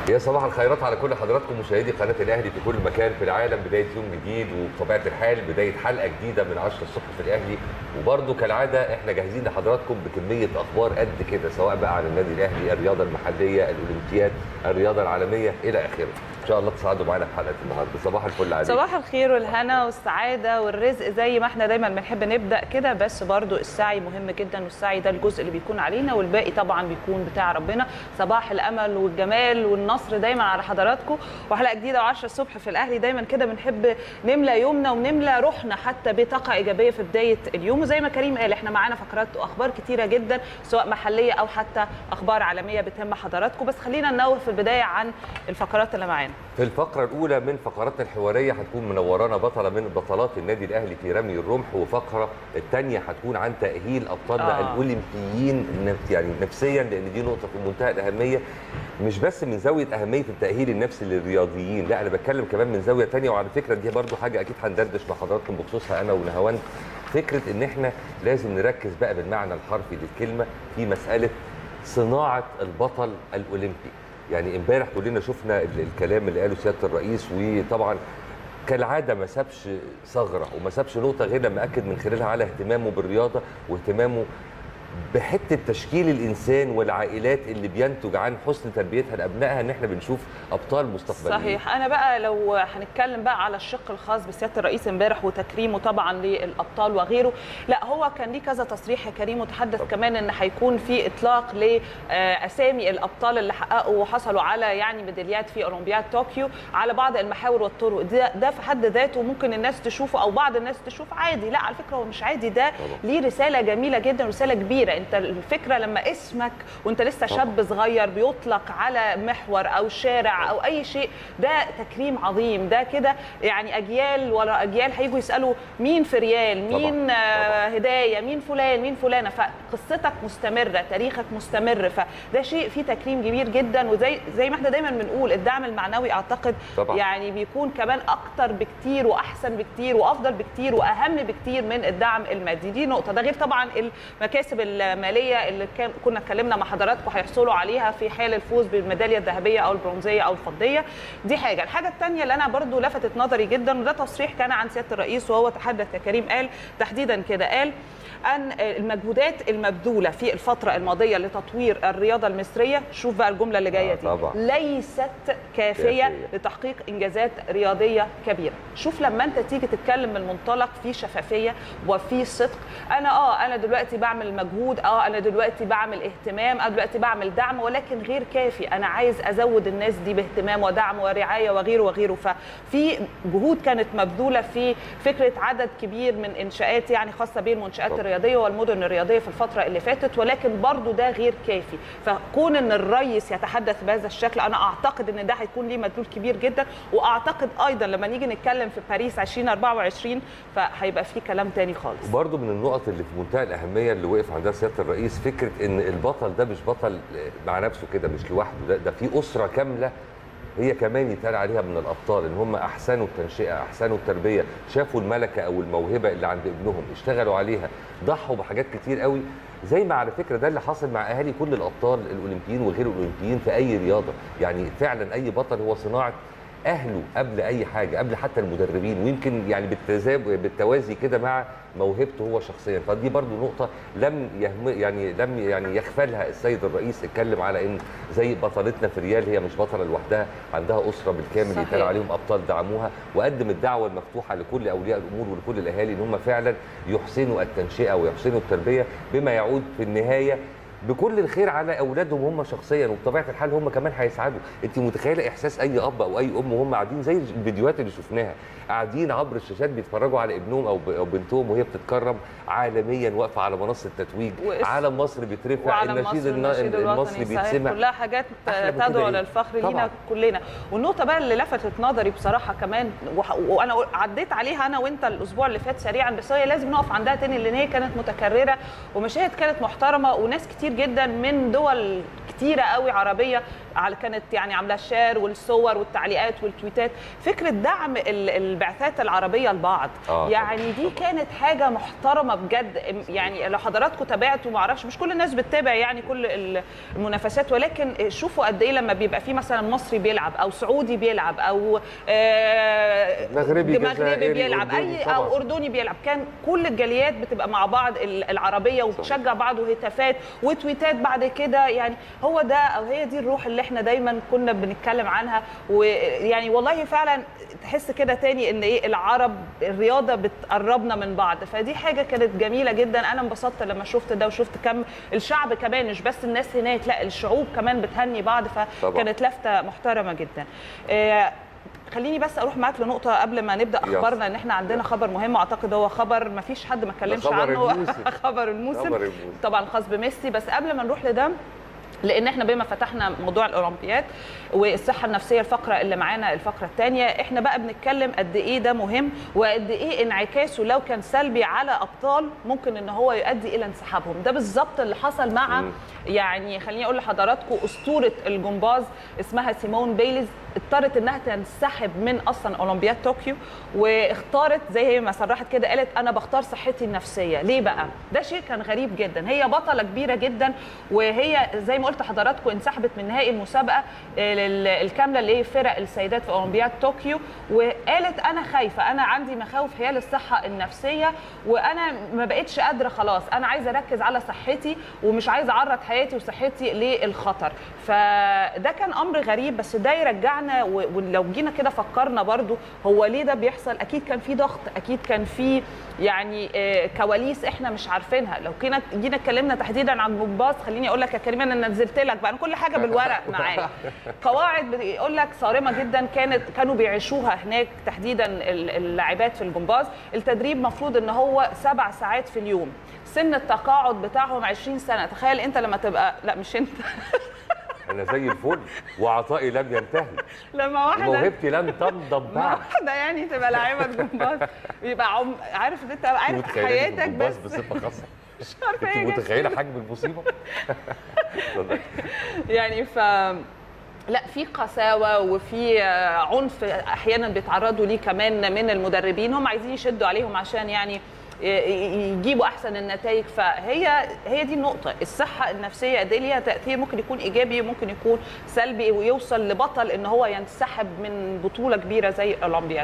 يا صباح الخيرات على كل حضراتكم مشاهدي قناه الاهلي في كل مكان في العالم بدايه يوم جديد وبطبيعه الحال بدايه حلقه جديده من 10 الصبح في الاهلي وبرده كالعاده احنا جاهزين لحضراتكم بكميه اخبار قد كده سواء بقى عن النادي الاهلي الرياضه المحليه الاولمبياد الرياضه العالميه الى اخره ان شاء الله تساعدوا معانا في حلقه النهارده صباح الفل عليكم صباح الخير والهنا والسعاده والرزق زي ما احنا دايما بنحب نبدا كده بس برضو السعي مهم جدا والسعي ده الجزء اللي بيكون علينا والباقي طبعا بيكون بتاع ربنا صباح الامل والجمال والنصر دايما على حضراتكم وحلقه جديده و10 الصبح في الاهلي دايما كده بنحب نملى يومنا ونملى روحنا حتى بطاقه ايجابيه في بدايه اليوم وزي ما كريم قال احنا معانا فقرات واخبار كتيره جدا سواء محليه او حتى اخبار عالميه بتهم حضراتكم بس خلينا ننوه في البدايه عن الفقرات اللي معانا في الفقرة الأولى من فقراتنا الحوارية هتكون منورانا بطلة من بطلات النادي الأهلي في رمي الرمح وفقرة الثانية هتكون عن تأهيل أبطالنا آه. آه. الأولمبيين نف- يعني نفسيا لأن دي نقطة في منتهى الأهمية مش بس من زاوية أهمية التأهيل النفسي للرياضيين لا أنا بتكلم كمان من زاوية تانية وعلى فكرة دي برضو حاجة أكيد هندردش مع حضراتكم بخصوصها أنا ونهاوند فكرة إن إحنا لازم نركز بقى بالمعنى الحرفي للكلمة في مسألة صناعة البطل الأولمبي يعني امبارح كلنا شفنا ال- الكلام اللي قاله سياده الرئيس وطبعا كالعاده ما سابش ثغره وما سابش نقطه غير لما اكد من خلالها على اهتمامه بالرياضه واهتمامه بحته تشكيل الانسان والعائلات اللي بينتج عن حسن تربيتها لابنائها ان احنا بنشوف ابطال مستقبليين صحيح انا بقى لو هنتكلم بقى على الشق الخاص بسياده الرئيس امبارح وتكريمه طبعا للابطال وغيره لا هو كان ليه كذا تصريح يا كريم وتحدث كمان ان هيكون في اطلاق لاسامي الابطال اللي حققوا وحصلوا على يعني ميداليات في اولمبياد طوكيو على بعض المحاور والطرق ده, ده في حد ذاته ممكن الناس تشوفه او بعض الناس تشوف عادي لا على فكره هو مش عادي ده طبعا. ليه رساله جميله جدا رساله كبيره انت الفكره لما اسمك وانت لسه شاب صغير بيطلق على محور او شارع او اي شيء ده تكريم عظيم ده كده يعني اجيال ورا اجيال هيجوا يسالوا مين في ريال مين طبعاً. آه هدايه مين فلان مين فلانه فقصتك مستمره تاريخك مستمر فده شيء فيه تكريم كبير جدا وزي زي ما احنا دايما بنقول الدعم المعنوي اعتقد طبعاً. يعني بيكون كمان اكتر بكتير واحسن بكتير وافضل بكتير واهم بكتير من الدعم المادي دي نقطه ده غير طبعا المكاسب الماليه اللي كان كنا اتكلمنا مع حضراتكم هيحصلوا عليها في حال الفوز بالميداليه الذهبيه او البرونزيه او الفضيه دي حاجه الحاجه الثانيه اللي انا برضو لفتت نظري جدا وده تصريح كان عن سياده الرئيس وهو تحدث يا كريم قال تحديدا كده قال ان المجهودات المبذوله في الفتره الماضيه لتطوير الرياضه المصريه شوف بقى الجمله اللي جايه آه، دي طبعاً. ليست كافيه كافية. لتحقيق انجازات رياضيه كبيره شوف لما انت تيجي تتكلم من منطلق في شفافيه وفي صدق انا اه انا دلوقتي بعمل مجهود اه انا دلوقتي بعمل اهتمام انا دلوقتي بعمل دعم ولكن غير كافي انا عايز ازود الناس دي باهتمام ودعم ورعايه وغيره وغيره ففي جهود كانت مبذوله في فكره عدد كبير من انشاءات يعني خاصه بالمنشات طبعاً. الرياضيه والمدن الرياضيه في الفتره اللي فاتت ولكن برضو ده غير كافي فكون ان الرئيس يتحدث بهذا الشكل انا اعتقد ان ده هيكون ليه مدلول كبير جدا واعتقد ايضا لما نيجي نتكلم في باريس 2024 فهيبقى في كلام تاني خالص برضو من النقط اللي في منتهى الأهمية اللي وقف عندها سيادة الرئيس فكرة إن البطل ده مش بطل مع نفسه كده مش لوحده ده, ده في أسرة كاملة هي كمان يتقال عليها من الأبطال إن هم أحسنوا التنشئة أحسنوا التربية شافوا الملكة أو الموهبة اللي عند ابنهم اشتغلوا عليها ضحوا بحاجات كتير قوي زي ما على فكرة ده اللي حصل مع أهالي كل الأبطال الأولمبيين وغير الأولمبيين في أي رياضة يعني فعلا أي بطل هو صناعة اهله قبل اي حاجه قبل حتى المدربين ويمكن يعني بالتزاب بالتوازي كده مع موهبته هو شخصيا فدي برضو نقطه لم يهم يعني لم يعني يغفلها السيد الرئيس اتكلم على ان زي بطلتنا في ريال هي مش بطله لوحدها عندها اسره بالكامل صحيح. يتقال عليهم ابطال دعموها وقدم الدعوه المفتوحه لكل اولياء الامور ولكل الاهالي ان هم فعلا يحسنوا التنشئه ويحسنوا التربيه بما يعود في النهايه بكل الخير على اولادهم هم شخصيا وبطبيعه الحال هم كمان هيسعدوا انت متخيله احساس اي اب او اي ام وهم قاعدين زي الفيديوهات اللي شفناها قاعدين عبر الشاشات بيتفرجوا على ابنهم او ب- أو بنتهم وهي بتتكرم عالميا واقفه على منصه تتويج واسم- علم مصر بيترفع وعلى النشيد مصر النا- النشيد المصري صحيح، بيتسمع كلها حاجات أحلى من كده تدعو إيه؟ للفخر طبعاً. لينا كلنا والنقطه بقى اللي لفتت نظري بصراحه كمان وح- وانا عديت عليها انا وانت الاسبوع اللي فات سريعا بس هي لازم نقف عندها تاني لان هي كانت متكرره ومشاهد كانت محترمه وناس كتير جدا من دول كتيره قوي عربيه على كانت يعني عامله شير والصور والتعليقات والتويتات فكره دعم ال- البعثات العربيه لبعض آه، يعني دي كانت حاجه محترمه بجد يعني لو حضراتكم تابعتوا ما اعرفش مش كل الناس بتتابع يعني كل ال- المنافسات ولكن شوفوا قد ايه لما بيبقى في مثلا مصري بيلعب او سعودي بيلعب او آه، مغربي، مغربي جزائري، بيلعب أردني اي طبعاً. او اردني بيلعب كان كل الجاليات بتبقى مع بعض ال- العربيه وبتشجع بعض وهتافات وتويتات بعد كده يعني هو ده او هي دي الروح اللي احنا دايما كنا بنتكلم عنها ويعني والله فعلا تحس كده تاني ان ايه العرب الرياضه بتقربنا من بعض فدي حاجه كانت جميله جدا انا انبسطت لما شفت ده وشفت كم الشعب كمان مش بس الناس هناك لا الشعوب كمان بتهني بعض فكانت لفته محترمه جدا آه، خليني بس اروح معاك لنقطه قبل ما نبدا يلا. اخبارنا ان احنا عندنا خبر مهم واعتقد هو خبر ما فيش حد ما اتكلمش خبر عنه الموسم. خبر الموسم خبر الموسم. طبعا خاص بميسي بس قبل ما نروح لده لان احنا بما فتحنا موضوع الاولمبياد والصحه النفسيه الفقره اللي معانا الفقره الثانيه احنا بقى بنتكلم قد ايه ده مهم وقد ايه انعكاسه لو كان سلبي على ابطال ممكن ان هو يؤدي الى انسحابهم ده بالظبط اللي حصل مع مم. يعني خليني اقول لحضراتكم اسطوره الجمباز اسمها سيمون بيليز اضطرت انها تنسحب من اصلا اولمبياد طوكيو واختارت زي هي ما صرحت كده قالت انا بختار صحتي النفسيه ليه بقى ده شيء كان غريب جدا هي بطله كبيره جدا وهي زي ما قلت لحضراتكم انسحبت من نهائي المسابقه ال- الكامله اللي هي فرق السيدات في اولمبياد طوكيو وقالت انا خايفه انا عندي مخاوف حيال الصحه النفسيه وانا ما بقتش قادره خلاص انا عايزه اركز على صحتي ومش عايزه اعرض حياتي وصحتي للخطر فده كان امر غريب بس ده يرجعنا و- ولو جينا كده فكرنا برضو هو ليه ده بيحصل اكيد كان في ضغط اكيد كان في يعني آه، كواليس احنا مش عارفينها لو كنا جينا اتكلمنا تحديدا عن جمباز خليني اقول لك يا كريم انا نزلت لك بقى أنا كل حاجه بالورق معايا قواعد بيقول لك صارمه جدا كانت كانوا بيعيشوها هناك تحديدا ال- اللاعبات في الجمباز التدريب مفروض ان هو سبع ساعات في اليوم سن التقاعد بتاعهم 20 سنه تخيل انت لما تبقى لا مش انت انا زي الفل وعطائي لم ينتهي لما واحده وموهبتي لم تنضب ما بعد واحده يعني تبقى لاعيبه جمباز يبقى عم... عارف ان انت عارف متخيلة حياتك الجمباز بس بصفه خاصه مش عارفه انت هي جت متخيله حجم المصيبه اتفضلي. يعني ف لا في قساوه وفي آه، عنف احيانا بيتعرضوا ليه كمان من المدربين هم عايزين يشدوا عليهم عشان يعني ي- ي- يجيبوا احسن النتائج فهي هي دي النقطه الصحه النفسيه دي ليها تاثير ممكن يكون ايجابي ممكن يكون سلبي ويوصل لبطل ان هو ينسحب من بطوله كبيره زي الاولمبياد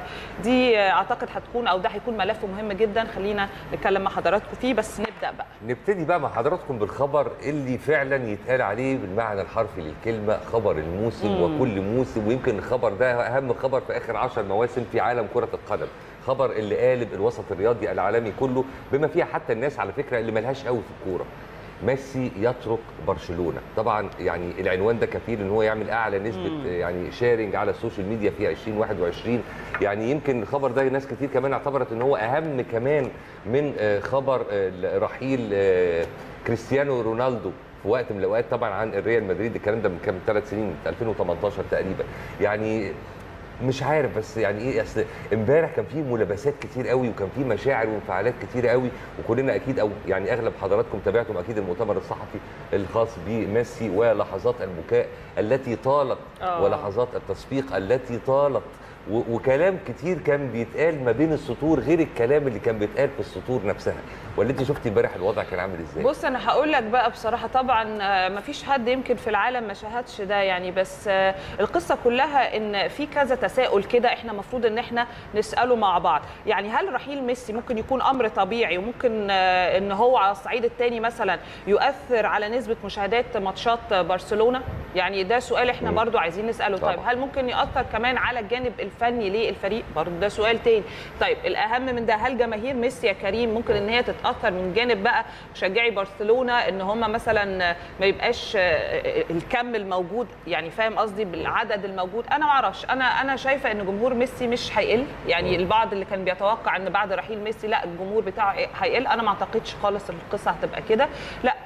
فدي آه، اعتقد هتكون او ده هيكون ملف مهم جدا خلينا نتكلم مع حضراتكم فيه بس نبدا بقى نبتدي بقى مع حضراتكم بالخبر اللي فعلا يتقال عليه بالمعنى الحرفي للكلمه خبر الموسم مم. وكل موسم ويمكن الخبر ده اهم خبر في اخر عشر مواسم في عالم كره القدم خبر اللي قالب الوسط الرياضي العالمي كله بما فيها حتى الناس على فكره اللي ملهاش قوي في الكوره ميسي يترك برشلونه طبعا يعني العنوان ده كفيل ان هو يعمل اعلى نسبه مم. يعني شيرنج على السوشيال ميديا في 2021 يعني يمكن الخبر ده ناس كتير كمان اعتبرت ان هو اهم كمان من آه، خبر آه، رحيل آه، كريستيانو رونالدو في وقت من الاوقات طبعا عن الريال مدريد الكلام ده من كام ثلاث سنين 2018 تقريبا يعني مش عارف بس يعني ايه اصل امبارح كان في ملابسات كتير قوي وكان في مشاعر وانفعالات كتير قوي وكلنا اكيد او يعني اغلب حضراتكم تابعتم اكيد المؤتمر الصحفي الخاص بميسي ولحظات البكاء التي طالت آه. ولحظات التصفيق التي طالت و- وكلام كتير كان بيتقال ما بين السطور غير الكلام اللي كان بيتقال في السطور نفسها ولا انت شفتي امبارح الوضع كان عامل ازاي؟ بص انا هقول لك بقى بصراحه طبعا ما فيش حد يمكن في العالم ما شاهدش ده يعني بس آه، القصه كلها ان في كذا تساؤل كده احنا المفروض ان احنا نساله مع بعض يعني هل رحيل ميسي ممكن يكون امر طبيعي وممكن آه، ان هو على الصعيد الثاني مثلا يؤثر على نسبه مشاهدات ماتشات برشلونه يعني ده سؤال احنا مم. برضو عايزين نساله طبعا. طيب هل ممكن ياثر كمان على الجانب الفني للفريق برضو ده سؤال تاني طيب الاهم من ده هل جماهير ميسي يا كريم ممكن ان هي تتاثر من جانب بقى مشجعي برشلونه ان هم مثلا ما يبقاش آه، الكم الموجود يعني فاهم قصدي بالعدد الموجود انا ما اعرفش انا انا شايفه ان جمهور ميسي مش هيقل يعني البعض اللي كان بيتوقع ان بعد رحيل ميسي لا الجمهور بتاعه هيقل انا ما اعتقدش خالص القصه هتبقى كده لا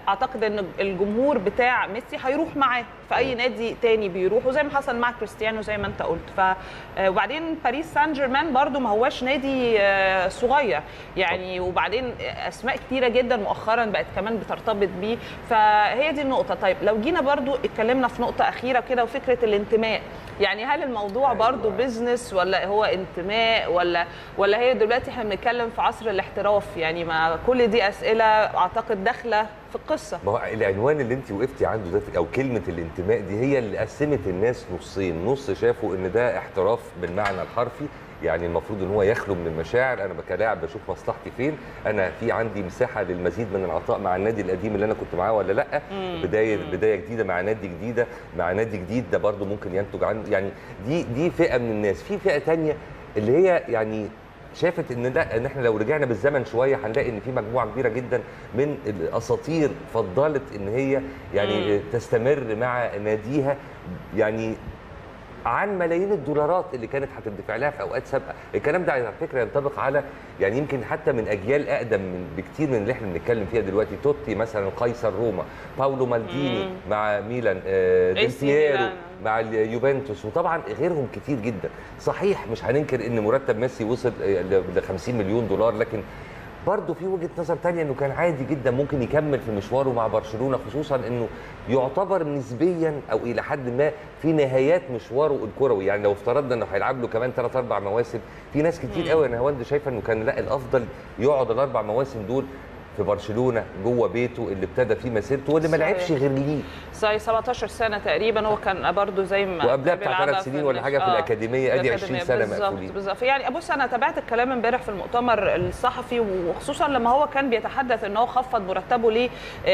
اعتقد ان الجمهور بتاع ميسي هيروح معاه في اي نادي تاني بيروح وزي ما حصل مع كريستيانو زي ما انت قلت ف آه، وبعدين باريس سان جيرمان برضو ما هواش نادي آه، صغير يعني وبعدين اسماء كتيره جدا مؤخرا بقت كمان بترتبط بيه فهي دي النقطه طيب لو جينا برضو اتكلمنا في نقطه اخيره كده وفكره الانتماء يعني هل الموضوع برضو بيزنس ولا هو انتماء ولا ولا هي دلوقتي احنا بنتكلم في عصر الاحتراف يعني ما كل دي اسئله اعتقد داخله في القصه ما هو العنوان اللي انت وقفتي عنده ده او كلمه الانتماء دي هي اللي قسمت الناس نصين نص شافوا ان ده احتراف بالمعنى الحرفي يعني المفروض ان هو يخلو من المشاعر انا كلاعب بشوف مصلحتي فين انا في عندي مساحه للمزيد من العطاء مع النادي القديم اللي انا كنت معاه ولا لا بدايه بدايه جديده مع نادي جديده مع نادي جديد ده برضو ممكن ينتج عنه يعني دي دي فئه من الناس في فئه تانية اللي هي يعني شافت ان لا ان احنا لو رجعنا بالزمن شويه هنلاقي ان في مجموعه كبيره جدا من الاساطير فضلت ان هي يعني مم. تستمر مع ناديها يعني عن ملايين الدولارات اللي كانت هتدفع لها في اوقات سابقه، الكلام ده على فكره ينطبق على يعني يمكن حتى من اجيال اقدم من بكتير من اللي احنا بنتكلم فيها دلوقتي توتي مثلا قيصر روما، باولو مالديني مم. مع ميلان آه، ديل AC بييرو ميلان. مع اليوفنتوس وطبعا غيرهم كتير جدا صحيح مش هننكر ان مرتب ميسي وصل ل 50 مليون دولار لكن برضه في وجهه نظر تانية انه كان عادي جدا ممكن يكمل في مشواره مع برشلونه خصوصا انه يعتبر نسبيا او الى حد ما في نهايات مشواره الكروي يعني لو افترضنا انه هيلعب له كمان ثلاث اربع مواسم في ناس كتير قوي انا هوند شايفه انه كان لا الافضل يقعد الاربع مواسم دول في برشلونه جوه بيته اللي ابتدى فيه مسيرته واللي ما صحيح. لعبش غير ليه زي 17 سنه تقريبا هو كان برضو زي ما وقبلها بتاع بيلعبها ثلاث في سنين ولا ال- حاجه في آه. الاكاديميه ادي 20 الأكاديمية. سنه بالظبط مقفولين بالظبط يعني بص انا تابعت الكلام امبارح في المؤتمر الصحفي وخصوصا لما هو كان بيتحدث ان هو خفض مرتبه ل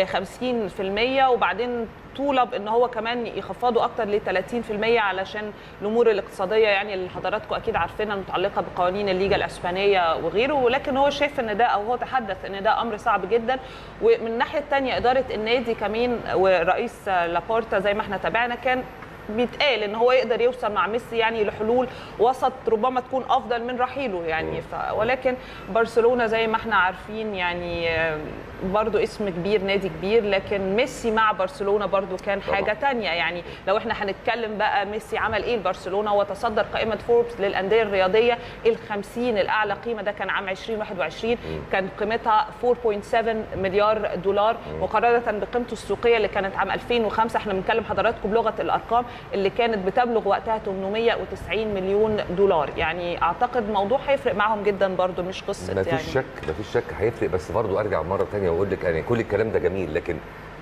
50% وبعدين طولب ان هو كمان يخفضوا اكتر ل 30% علشان الامور الاقتصاديه يعني اللي حضراتكم اكيد عارفينها المتعلقه بقوانين الليجا الاسبانيه وغيره ولكن هو شايف ان ده او هو تحدث ان ده امر صعب جدا ومن الناحيه الثانيه اداره النادي كمان ورئيس لابورتا زي ما احنا تابعنا كان بيتقال ان هو يقدر يوصل مع ميسي يعني لحلول وسط ربما تكون افضل من رحيله يعني ف... ولكن برشلونه زي ما احنا عارفين يعني آه، برضو اسم كبير نادي كبير لكن ميسي مع برشلونه برضو كان طبعاً. حاجه تانية يعني لو احنا هنتكلم بقى ميسي عمل ايه لبرشلونه هو تصدر قائمه فوربس للانديه الرياضيه ال 50 الاعلى قيمه ده كان عام 2021 كان قيمتها 4.7 مليار دولار مقارنه بقيمته السوقيه اللي كانت عام 2005 احنا بنتكلم حضراتكم بلغه الارقام اللي كانت بتبلغ وقتها 890 مليون دولار يعني اعتقد موضوع هيفرق معاهم جدا برضو مش قصه ما يعني فيش شك ما فيش شك هيفرق بس برضو ارجع مره تانية واقول لك يعني كل الكلام ده جميل لكن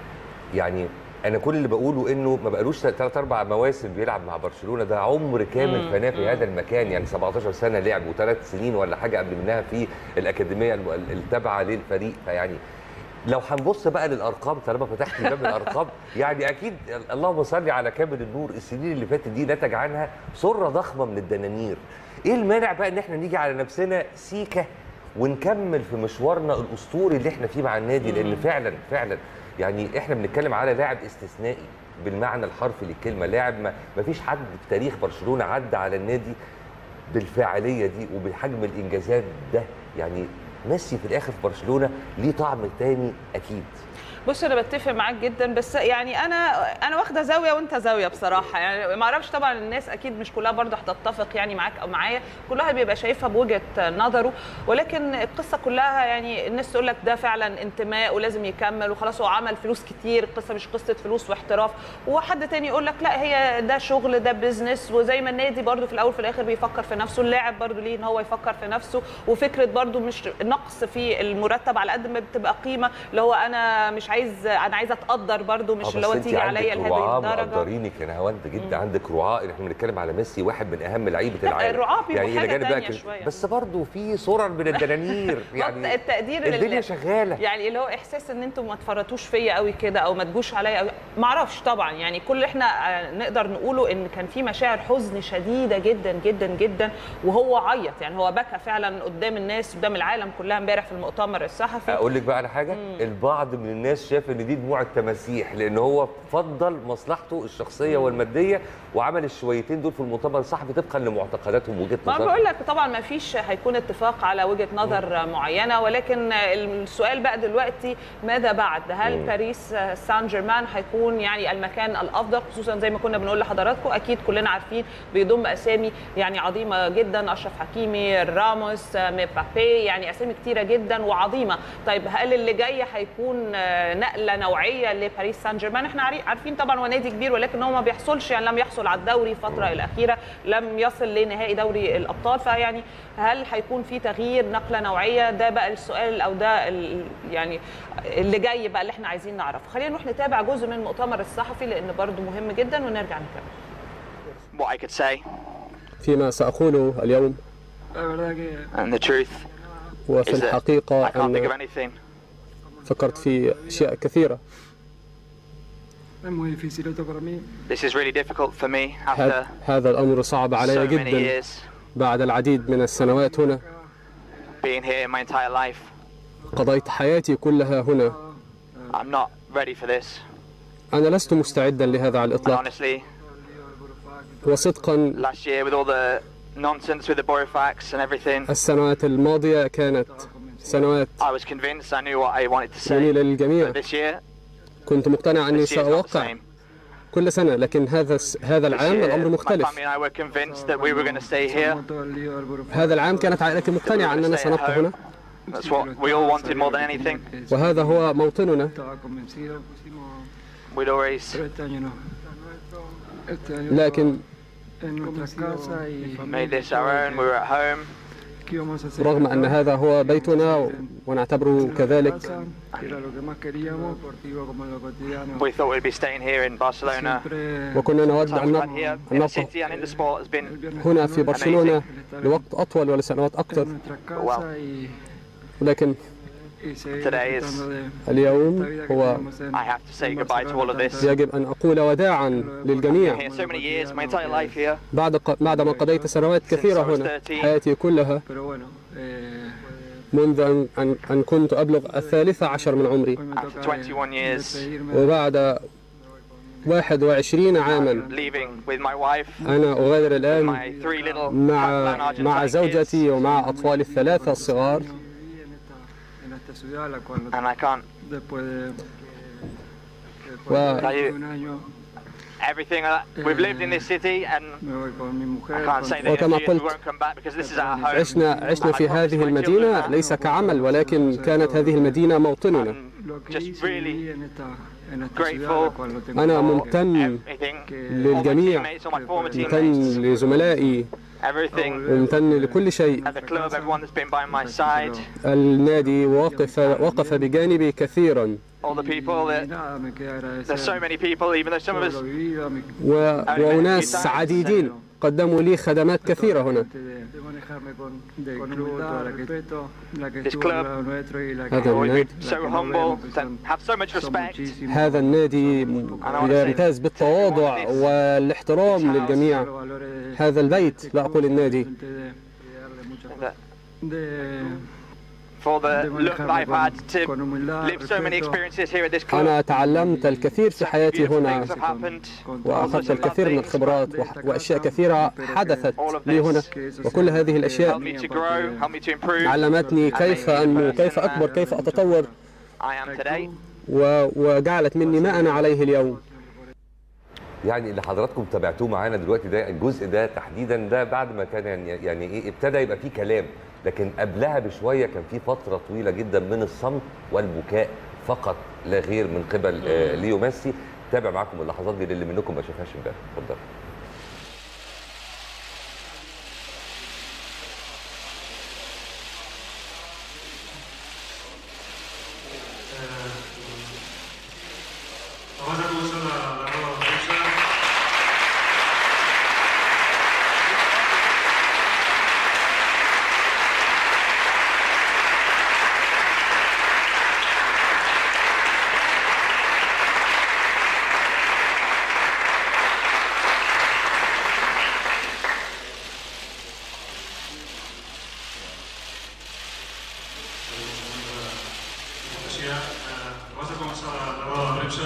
يعني انا كل اللي بقوله انه ما بقالوش ثلاث اربع مواسم بيلعب مع برشلونه ده عمر كامل مم، فناه في مم. هذا المكان يعني 17 سنه لعب وثلاث سنين ولا حاجه قبل منها في الاكاديميه الم- التابعه للفريق فيعني لو هنبص بقى للارقام طالما فتحت باب الارقام يعني اكيد اللهم صل على كامل النور السنين اللي فاتت دي نتج عنها سره ضخمه من الدنانير ايه المانع بقى ان احنا نيجي على نفسنا سيكه ونكمل في مشوارنا الاسطوري اللي احنا فيه مع النادي لان فعلا فعلا يعني احنا بنتكلم على لاعب استثنائي بالمعنى الحرفي للكلمه لاعب ما ما فيش حد في تاريخ برشلونه عدى على النادي بالفاعليه دي وبحجم الانجازات ده يعني ميسي في الاخر في برشلونه ليه طعم تاني اكيد بص انا بتفق معاك جدا بس يعني انا انا واخده زاويه وانت زاويه بصراحه يعني ما اعرفش طبعا الناس اكيد مش كلها برضه هتتفق يعني معاك او معايا كلها بيبقى شايفها بوجهه نظره ولكن القصه كلها يعني الناس تقول لك ده فعلا انتماء ولازم يكمل وخلاص هو عمل فلوس كتير القصه مش قصه فلوس واحتراف وحد تاني يقول لك لا هي ده شغل ده بيزنس وزي ما النادي برضه في الاول في الاخر بيفكر في نفسه اللاعب برضه ليه ان هو يفكر في نفسه وفكره برضه مش نقص في المرتب على قد ما بتبقى قيمه اللي هو انا مش عايز انا عايزه اتقدر برضه مش آه، اللي هو بس أنت تيجي عليا عندك لهذه رعاة الدرجه مقدرينك يا نهاوند جدا عندك رعاة احنا بنتكلم على ميسي واحد من اهم لعيبه لا، العالم الرعاة بيبقوا يعني إلى حاجة جانب بقى تانية كده- شوية. بس برضه في صور من الدنانير يعني التقدير اللي- الدنيا شغاله يعني اللي هو احساس ان انتم ما تفرطوش فيا قوي كده او ما تجوش عليا قوي ما اعرفش طبعا يعني كل اللي احنا آه، نقدر نقوله ان كان في مشاعر حزن شديده جدا جدا جدا وهو عيط يعني هو بكى فعلا قدام الناس قدام العالم كلها امبارح في المؤتمر الصحفي اقول لك بقى على حاجه البعض من الناس الناس شاف ان دي دموع التماسيح لان هو فضل مصلحته الشخصيه والماديه وعمل الشويتين دول في المؤتمر الصحفي طبقا لمعتقداتهم وجهه ما نظرهم بقول لك طبعا ما فيش هيكون اتفاق على وجهه نظر معينه ولكن السؤال بقى دلوقتي ماذا بعد؟ هل مم. باريس سان جيرمان هيكون يعني المكان الافضل خصوصا زي ما كنا بنقول لحضراتكم اكيد كلنا عارفين بيضم اسامي يعني عظيمه جدا اشرف حكيمي راموس مبابي يعني اسامي كتيره جدا وعظيمه طيب هل اللي جاي هيكون آه، نقله نوعيه لباريس سان جيرمان احنا عاري- عارفين طبعا هو نادي كبير ولكن هو ما بيحصلش يعني لم يحصل على الدوري الفتره الاخيره لم يصل لنهائي دوري الابطال فيعني هل هيكون في تغيير نقله نوعيه ده بقى السؤال او ده ال- يعني اللي جاي بقى اللي احنا عايزين نعرفه خلينا نروح نتابع جزء من المؤتمر الصحفي لان برضو مهم جدا ونرجع نكمل what I could say فيما سأقوله اليوم La verdad que and the truth وفي is that الحقيقة I can't think of أن anything. فكرت في أشياء كثيرة es muy difícil esto para mí. This is really difficult for me after هذا- هذا الأمر صعب علي so many جدا years بعد العديد من السنوات هنا being here my entire life. قضيت حياتي كلها هنا I'm not ready for this. أنا لست مستعدا لهذا على And الإطلاق honestly, وصدقا last year with all the nonsense with the Borofax and everything, السنوات الماضية كانت سنوات I was convinced I knew what I wanted to say. جميلة للجميع But this year, كنت مقتنع أني this year's not the سأوقع same. كل سنة لكن هذا الس- هذا This العام year, الأمر my مختلف family and I were convinced that we were going to stay here. Como todo el lío del Burufak, هذا العام كانت عائلتي مقتنعة أننا سنبقى هنا That's what we all wanted more than anything. وهذا هو موطننا Estaba convencido, pusimos, We'd always pero este año no. Este año لكن en nuestra casa y made this our own. We were at home. ¿qué íbamos a hacer? رغم أن هذا هو بيتنا ونعتبره كذلك Casa, que era lo que más queríamos, deportivo como en lo cotidiano. We thought we'd be staying here in Barcelona. Siempre وكنا نود Time أن we've had نبقى, here أن in the نبقى city and in the sport has been el viernes هنا por la في noche برشلونة el estar لوقت أطول ولسنوات أكثر en nuestra Wow. casa y, ولكن y seguir Today is- disfrutando de اليوم esta vida que هو tenemos en- I have to say en goodbye to all of Barcelona, this. يجب أن أقول وداعا للجميع here so many years, my entire life here. بعد ق... بعدما قضيت سنوات كثيرة هنا حياتي كلها Pero bueno, eh, منذ أن, أن, أن كنت أبلغ الثالثة عشر من عمري hoy me After toca 21 years. despedirme. وبعد 21 عاما leaving with my wife, أنا أغادر الآن my three little مع Catalan مع Argentine زوجتي kids, ومع أطفالي الثلاثة الصغار Viví en esta, en esta ciudad, la cual and I can't. después de, Wow. después de un año Everything uh, we've lived in this city, and me voy con mi I mujer. can't con- say that in a وكما few years we قلت، won't come back because this is our home. عشنا عشنا And I في promise هذه my children المدينة that. ليس كعمل ولكن كانت هذه المدينة موطننا And lo que just hice y really viví en esta, en esta ciudad, grateful la cual lo tengo أنا que- ممتن everything, all my للجميع. teammates, all my former ممتن teammates, لزملائي everything. وممتن لكل شيء At the club, everyone that's been by my side, النادي وقف وقف بجانبي كثيرا all the people Y that. nada, me queda agradecer There's so many people, even though some of todo us lo vivido, a mi و... وأناس عديدين قدموا لي خدمات كثيرة هنا de, de manejarme con, con humildad, respeto, la que This estuvo club- al lado nuestro y la que, هذا we've النادي been so humble, and have so much son respect. muchísimos. هذا النادي يمتاز بالتواضع والاحترام للجميع Los valores هذا البيت لا أقول النادي de, de darle mucha that de, For the de look that I've manejarme had con, to con humildad, live so many respeto, experiences here at this club. أنا تعلمت الكثير في So many حياتي beautiful هنا things have happened. con وأخذت الكثير من الخبرات وح- وأشياء كثيرة حدثت لي هنا وكل هذه Help الأشياء me to grow, help me to improve. علمتني كيف أنمو كيف أكبر كيف أتطور I am today. و- وجعلت مني ما أنا عليه اليوم يعني اللي حضراتكم تابعتوه معانا دلوقتي ده الجزء ده تحديدا ده بعد ما كان يعني, يعني ايه ابتدى يبقى فيه كلام لكن قبلها بشويه كان في فتره طويله جدا من الصمت والبكاء فقط لا غير من قبل آه ليو ميسي تابع معاكم اللحظات دي للي منكم ما شافهاش امبارح اتفضل Abans de començar la, la roda de premsa, prensa.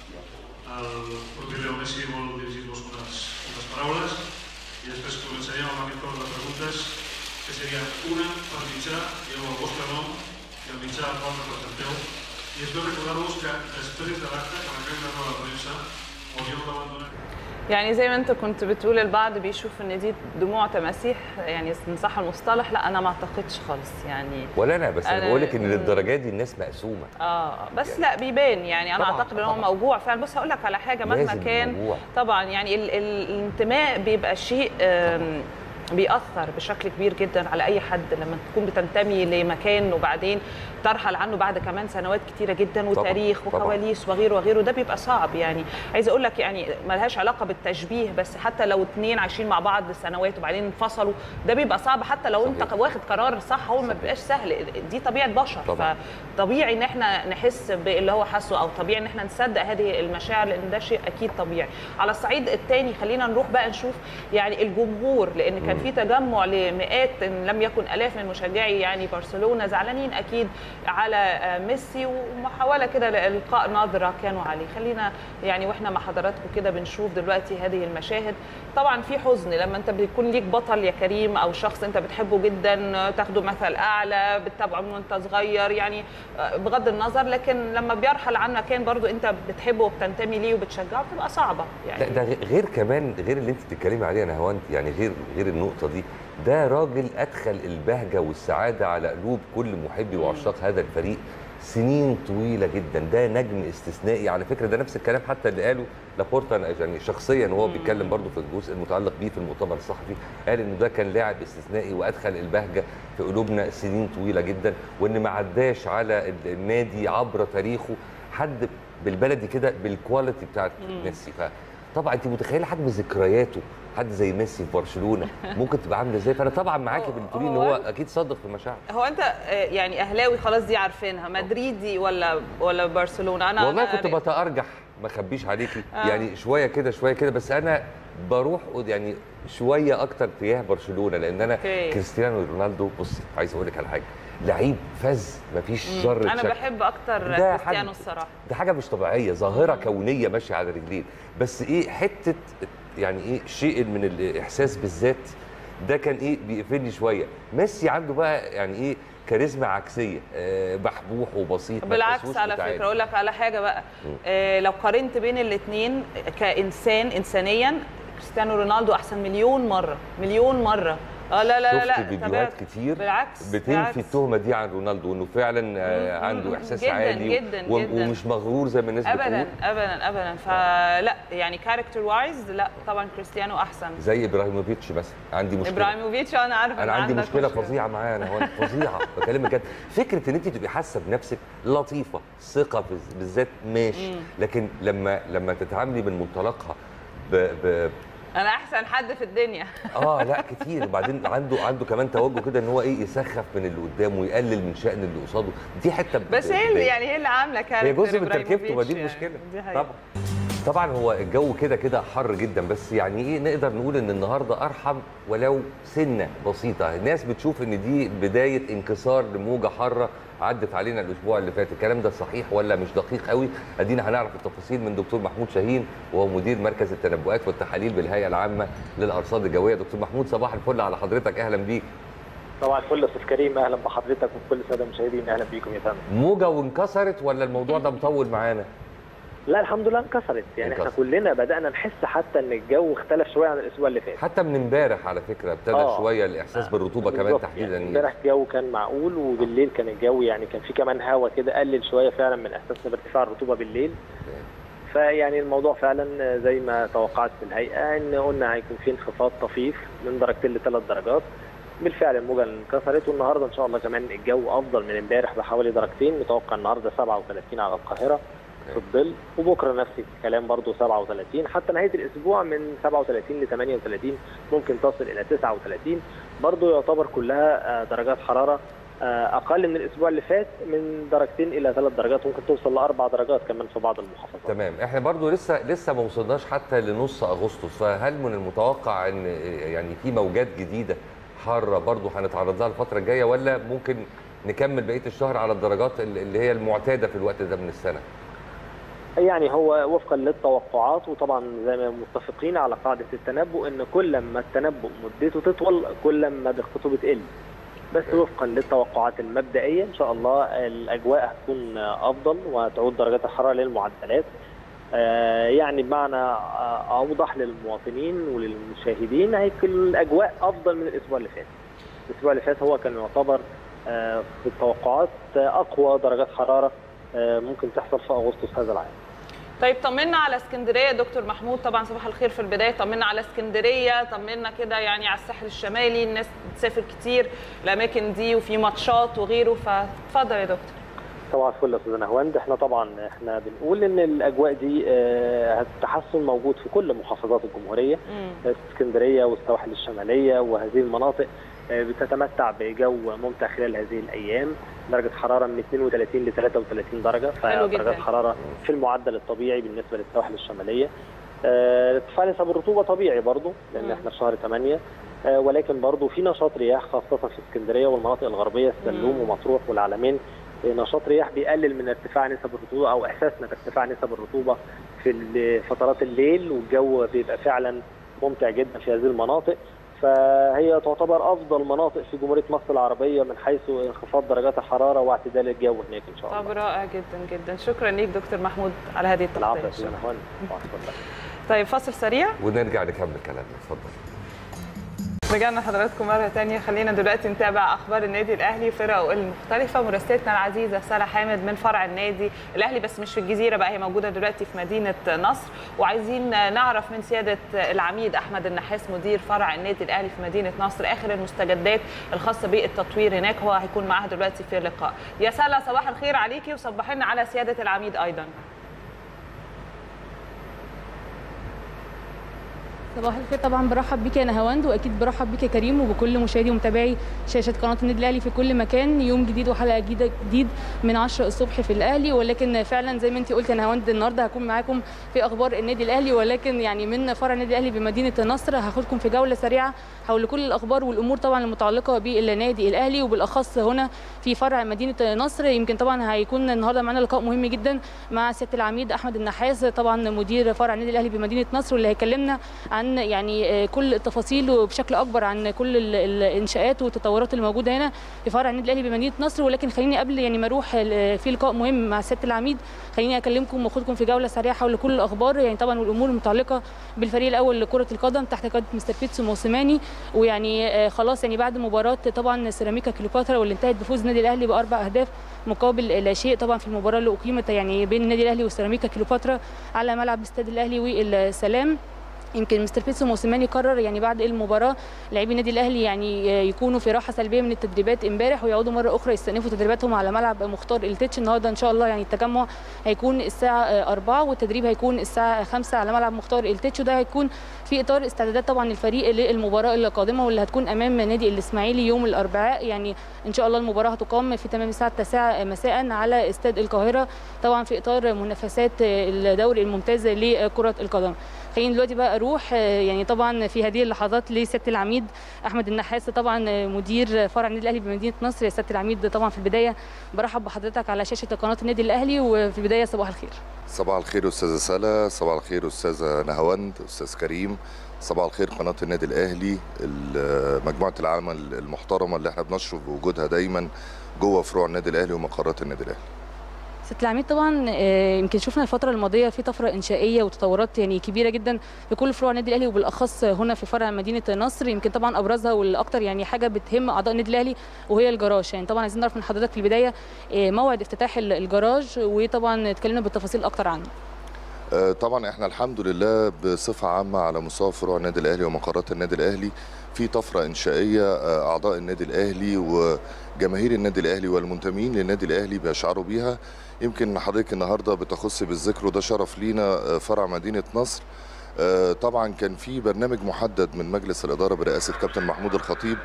El propi Leo Messi vol dirigir-vos unes, unes paraules i després començaríem amb aquest torn de preguntes que serien una per mitjà, dieu el vostre nom i el mitjà al qual representeu. I després recordar-vos que després de l'acte, quan acabem de la premsa, hauríeu d'abandonar يعني زي ما انت كنت بتقول البعض بيشوف ان دي دموع تماسيح يعني ان صح المصطلح لا انا ما اعتقدش خالص يعني ولا انا بس انا أنا- بقول لك ان للدرجه دي الناس مقسومه اه بس لا بيبان يعني انا طبعاً، اعتقد ان هو طبعاً. موجوع فعلا بص هقول لك على حاجه مهما لازم كان موجوع. طبعا يعني ال ال الانتماء بيبقى شيء آم، بيأثر بشكل كبير جدا على اي حد لما تكون بتنتمي لمكان وبعدين ترحل عنه بعد كمان سنوات كتيره جدا وتاريخ طبعاً. وكواليس وغيره وغيره ده بيبقى صعب يعني عايزه اقول لك يعني ملهاش علاقه بالتشبيه بس حتى لو اتنين عايشين مع بعض سنوات وبعدين انفصلوا ده بيبقى صعب حتى لو انت صحيح. واخد قرار صح هو ما صحيح. بيبقاش سهل دي طبيعه بشر طبعاً. فطبيعي ان احنا نحس باللي هو حاسه او طبيعي ان احنا نصدق هذه المشاعر لان ده شيء اكيد طبيعي على الصعيد الثاني خلينا نروح بقى نشوف يعني الجمهور لان كان في تجمع لمئات ان لم يكن الاف من مشجعي يعني برشلونه زعلانين اكيد على آه، ميسي ومحاوله كده لالقاء نظره كانوا عليه خلينا يعني واحنا مع حضراتكم كده بنشوف دلوقتي هذه المشاهد طبعا في حزن لما انت بيكون ليك بطل يا كريم او شخص انت بتحبه جدا تاخده مثل اعلى بتتابعه من وانت صغير يعني آه، بغض النظر لكن لما بيرحل عن مكان برضو انت بتحبه وبتنتمي ليه وبتشجعه بتبقى صعبه لا يعني ده غ- غير كمان غير اللي انت بتتكلمي عليه انا هوانت يعني غير غير النقطه دي ده راجل ادخل البهجه والسعاده على قلوب كل محبي وعشاق هذا الفريق سنين طويله جدا ده نجم استثنائي على فكره ده نفس الكلام حتى اللي قاله لابورتا أنا يعني شخصيا وهو بيتكلم برضه في الجزء المتعلق بيه في المؤتمر الصحفي قال انه ده كان لاعب استثنائي وادخل البهجه في قلوبنا سنين طويله جدا وان ما عداش على النادي عبر تاريخه حد بالبلدي كده بالكواليتي بتاعت ميسي فطبعا انت متخيله حجم ذكرياته حد زي ميسي في برشلونه ممكن تبقى عامله ازاي فانا طبعا معاكي هو- بتقولي ان هو- هو اكيد صادق في مشاعره هو انت آه، يعني اهلاوي خلاص دي عارفينها مدريدي ولا ولا برشلونه انا والله أنا كنت بتارجح ما اخبيش عليكي آه. يعني شويه كده شويه كده بس انا بروح يعني شويه اكتر تجاه برشلونه لان انا أوكي. كريستيانو رونالدو بصي عايز اقول لك على حاجه لعيب فذ مفيش ذره انا شك. بحب اكتر ده كريستيانو حد- الصراحه ده حاجه مش طبيعيه ظاهره كونيه ماشيه على رجلين بس ايه حته يعني ايه شيء من الاحساس بالذات ده كان ايه بيقفلني شويه ميسي عنده بقى يعني ايه كاريزما عكسيه آه بحبوح وبسيط ما بالعكس تحسوش على بتاعنا. فكره اقول لك على حاجه بقى آه لو قارنت بين الاثنين كانسان انسانيا كريستيانو رونالدو احسن مليون مره مليون مره اه لا لا لا لا شفت فيديوهات تابعت. كتير بالعكس بتنفي بالعكس. التهمه دي عن رونالدو انه فعلا آه مم، عنده مم، احساس جداً، عالي جداً، و- جداً. ومش مغرور زي ما الناس ابدا بتقول ابدا ابدا فلا يعني كاركتر وايز لا طبعا كريستيانو احسن زي ابراهيموفيتش مثلا عندي مشكله ابراهيموفيتش انا عارفه انا إن عندي عندك مشكله فظيعه معاه انا هو فظيعه بكلمك جد فكره ان انت تبقي حاسه بنفسك لطيفه ثقه في- بالذات ماشي لكن لما لما تتعاملي من منطلقها ب... ب... انا احسن حد في الدنيا اه لا كتير وبعدين عنده عنده كمان توجه كده ان هو ايه يسخف من اللي قدامه ويقلل من شأن اللي قصاده دي حته بس هي اللي يعني هي اللي عامله كاركتر هي جزء من تركيبته ما إبراهيموفيتش دي يعني. المشكله دي حقيقة. طبعا طبعا هو الجو كده كده حر جدا بس يعني ايه نقدر نقول ان النهارده ارحم ولو سنه بسيطه الناس بتشوف ان دي بدايه انكسار لموجه حاره عدت علينا الاسبوع اللي فات الكلام ده صحيح ولا مش دقيق قوي ادينا هنعرف التفاصيل من دكتور محمود شاهين وهو مدير مركز التنبؤات والتحاليل بالهيئه العامه للارصاد الجويه دكتور محمود صباح الفل على حضرتك اهلا بيك طبعا كل استاذ كريم اهلا بحضرتك وكل الساده المشاهدين اهلا بيكم يا فندم موجه وانكسرت ولا الموضوع ده مطول معانا لا الحمد لله انكسرت يعني احنا انكسرت. كلنا بدانا نحس حتى ان الجو اختلف شويه عن الاسبوع اللي فات حتى من امبارح على فكره ابتدى آه. شويه الاحساس بالرطوبه كمان بالظبط، تحديدا يعني امبارح الجو كان معقول وبالليل كان الجو يعني كان في كمان هوا كده قلل شويه فعلا من احساسنا بارتفاع الرطوبه بالليل فيعني الموضوع فعلا زي ما توقعت في الهيئه ان قلنا هيكون في انخفاض طفيف من درجتين لثلاث درجات بالفعل الموجه انكسرت والنهارده ان شاء الله كمان الجو افضل من امبارح بحوالي درجتين متوقع النهارده 37 على القاهره في الظل وبكره نفس الكلام برضو 37 حتى نهايه الاسبوع من 37 ل 38 ممكن تصل الى 39 برضو يعتبر كلها آه، درجات حراره آه، اقل من الاسبوع اللي فات من درجتين الى ثلاث درجات ممكن توصل لاربع درجات كمان في بعض المحافظات تمام احنا برضو لسه لسه ما وصلناش حتى لنص اغسطس فهل من المتوقع ان يعني في موجات جديده حاره برضو هنتعرض لها الفتره الجايه ولا ممكن نكمل بقيه الشهر على الدرجات اللي هي المعتاده في الوقت ده من السنه يعني هو وفقا للتوقعات وطبعا زي ما متفقين على قاعده التنبؤ ان كل ما التنبؤ مدته تطول كل ما دقته بتقل بس وفقا للتوقعات المبدئيه ان شاء الله الاجواء هتكون افضل وتعود درجات الحراره للمعدلات آه، يعني بمعنى آه، اوضح للمواطنين وللمشاهدين هيكون الاجواء افضل من الاسبوع اللي فات الاسبوع اللي فات هو كان يعتبر آه، في التوقعات آه، اقوى درجات حراره آه، ممكن تحصل في اغسطس هذا العام طيب طمنا على اسكندريه يا دكتور محمود طبعا صباح الخير في البدايه طمنا على اسكندريه طمنا كده يعني على الساحل الشمالي الناس بتسافر كتير الاماكن دي وفي ماتشات وغيره فاتفضل يا دكتور طبعا الفل يا استاذ نهواند احنا طبعا احنا بنقول ان الاجواء دي آه، التحسن موجود في كل محافظات الجمهوريه مم. اسكندريه والسواحل الشماليه وهذه المناطق آه، بتتمتع بجو ممتع خلال هذه الايام درجه حراره من 32 ل 33 درجه حلو جداً. فدرجات حراره في المعدل الطبيعي بالنسبه للسواحل الشماليه آه، ارتفاع نسب الرطوبه طبيعي برضو لان مم. احنا في شهر 8 آه، ولكن برضو في نشاط رياح خاصه في اسكندريه والمناطق الغربيه السلوم مم. ومطروح والعلمين آه، نشاط رياح بيقلل من ارتفاع نسب الرطوبه او احساسنا بارتفاع نسب الرطوبه في ال- فترات الليل والجو بيبقى فعلا ممتع جدا في هذه المناطق فهي تعتبر افضل مناطق في جمهوريه مصر العربيه من حيث انخفاض درجات الحراره واعتدال الجو هناك ان شاء طب الله. رائع جدا جدا شكرا ليك دكتور محمود على هذه العفو التغطيه يا استاذ نهوان. طبعاً، اتفضل. طيب فاصل سريع ونرجع نكمل كلامنا اتفضل رجعنا حضراتكم مرة تانية خلينا دلوقتي نتابع أخبار النادي الأهلي فرقه المختلفة مراسلتنا العزيزة سارة حامد من فرع النادي الأهلي بس مش في الجزيرة بقى هي موجودة دلوقتي في مدينة نصر وعايزين نعرف من سيادة العميد أحمد النحاس مدير فرع النادي الأهلي في مدينة نصر آخر المستجدات الخاصة بالتطوير هناك هو هيكون معاها دلوقتي في اللقاء يا سلا صباح الخير عليكي وصبحي لنا على سيادة العميد أيضا صباح الخير طبعا برحب بيك يا نهاوند واكيد برحب بيك يا كريم وبكل مشاهدي ومتابعي شاشه قناه النادي الاهلي في كل مكان يوم جديد وحلقه جديده جديد من 10 الصبح في الاهلي ولكن فعلا زي ما انت قلت يا نهاوند النهارده هكون معاكم في اخبار النادي الاهلي ولكن يعني من فرع النادي الاهلي بمدينه نصر هاخدكم في جوله سريعه حول كل الاخبار والامور طبعا المتعلقه بالنادي الاهلي وبالاخص هنا في فرع مدينه نصر يمكن طبعا هيكون النهارده معانا لقاء مهم جدا مع سياده العميد احمد النحاس طبعا مدير فرع النادي الاهلي بمدينه نصر واللي هيكلمنا عن يعني كل التفاصيل وبشكل اكبر عن كل ال- الانشاءات والتطورات اللي موجوده هنا في فرع النادي الاهلي بمدينه نصر ولكن خليني قبل يعني ما اروح ال- في لقاء مهم مع سياده العميد خليني اكلمكم واخدكم في جوله سريعه حول كل الاخبار يعني طبعا والامور المتعلقه بالفريق الاول لكره القدم تحت قياده مستر بيتسو موسيماني ويعني آه، خلاص يعني بعد مباراه طبعا سيراميكا كليوباترا واللي انتهت بفوز النادي الاهلي باربع اهداف مقابل لا شيء طبعا في المباراه اللي اقيمت يعني بين النادي الاهلي وسيراميكا كليوباترا على ملعب استاد الاهلي والسلام يمكن مستر بيتسو موسيماني قرر يعني بعد المباراه لاعبي النادي الاهلي يعني يكونوا في راحه سلبيه من التدريبات امبارح ويعودوا مره اخرى يستأنفوا تدريباتهم على ملعب مختار التتش النهارده ان شاء الله يعني التجمع هيكون الساعه 4 والتدريب هيكون الساعه 5 على ملعب مختار التتش وده هيكون في اطار استعدادات طبعا الفريق للمباراه القادمه واللي هتكون امام نادي الاسماعيلي يوم الاربعاء يعني ان شاء الله المباراه هتقام في تمام الساعه 9 مساء على استاد القاهره طبعا في اطار منافسات الدوري الممتاز لكره القدم خليني دلوقتي بقى اروح آه، يعني طبعا في هذه اللحظات لسياده العميد احمد النحاس طبعا آه، مدير فرع النادي الاهلي بمدينه نصر يا سياده العميد طبعا في البدايه برحب بحضرتك على شاشه قناه النادي الاهلي وفي البدايه صباح الخير صباح الخير استاذه سلا صباح الخير استاذه نهاوند استاذ كريم صباح الخير قناه النادي الاهلي ال- مجموعه العمل المحترمه اللي احنا بنشرف بوجودها دايما جوه فروع النادي الاهلي ومقرات النادي الاهلي سياده العميد طبعا آه، يمكن شفنا الفتره الماضيه في طفره انشائيه وتطورات يعني كبيره جدا في كل فروع النادي الاهلي وبالاخص هنا في فرع مدينه نصر يمكن طبعا ابرزها والاكثر يعني حاجه بتهم اعضاء النادي الاهلي وهي الجراج يعني طبعا عايزين نعرف من حضرتك في البدايه آه، موعد افتتاح ال- الجراج وطبعا اتكلمنا بالتفاصيل اكتر عنه آه، طبعا احنا الحمد لله بصفه عامه على مستوى فروع النادي الاهلي ومقرات النادي الاهلي في طفره انشائيه آه، اعضاء النادي الاهلي وجماهير النادي الاهلي والمنتمين للنادي الاهلي بيشعروا بيها يمكن حضرتك النهارده بتخص بالذكر وده شرف لينا آه، فرع مدينه نصر آه، طبعا كان في برنامج محدد من مجلس الاداره برئاسه كابتن محمود الخطيب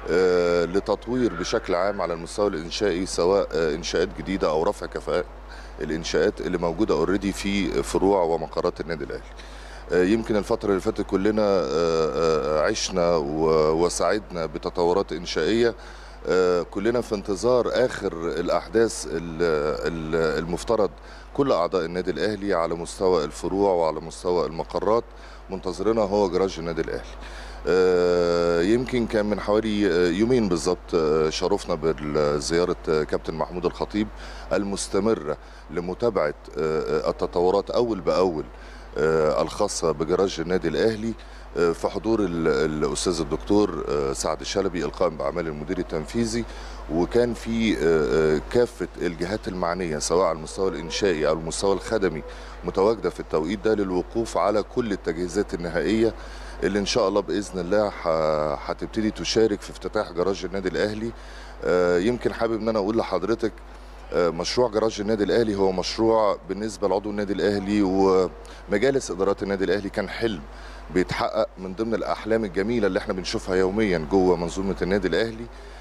آه، لتطوير بشكل عام على المستوى الانشائي سواء آه، انشاءات جديده او رفع كفاءه الانشاءات اللي موجوده اوريدي في فروع ومقرات النادي الاهلي آه، يمكن الفترة اللي فاتت كلنا آه، آه، عشنا و- وسعدنا بتطورات إنشائية آه، كلنا في انتظار اخر الاحداث ال- ال- المفترض كل اعضاء النادي الاهلي على مستوى الفروع وعلى مستوى المقرات منتظرنا هو جراج النادي الاهلي آه، يمكن كان من حوالي آه، يومين بالظبط آه، شرفنا بزياره آه، كابتن محمود الخطيب المستمره لمتابعه آه، آه، التطورات اول باول آه، الخاصه بجراج النادي الاهلي آه، في حضور ال- الاستاذ الدكتور آه، سعد الشلبي القائم باعمال المدير التنفيذي وكان في آه، آه، كافه الجهات المعنيه سواء على المستوى الانشائي او المستوى الخدمي متواجده في التوقيت ده للوقوف على كل التجهيزات النهائيه اللي ان شاء الله باذن الله ح- هتبتدي تشارك في افتتاح جراج النادي الاهلي آه، يمكن حابب ان انا اقول لحضرتك آه، مشروع جراج النادي الاهلي هو مشروع بالنسبه لعضو النادي الاهلي ومجالس ادارات النادي الاهلي كان حلم بيتحقق من ضمن الاحلام الجميله اللي احنا بنشوفها يوميا جوه منظومه النادي الاهلي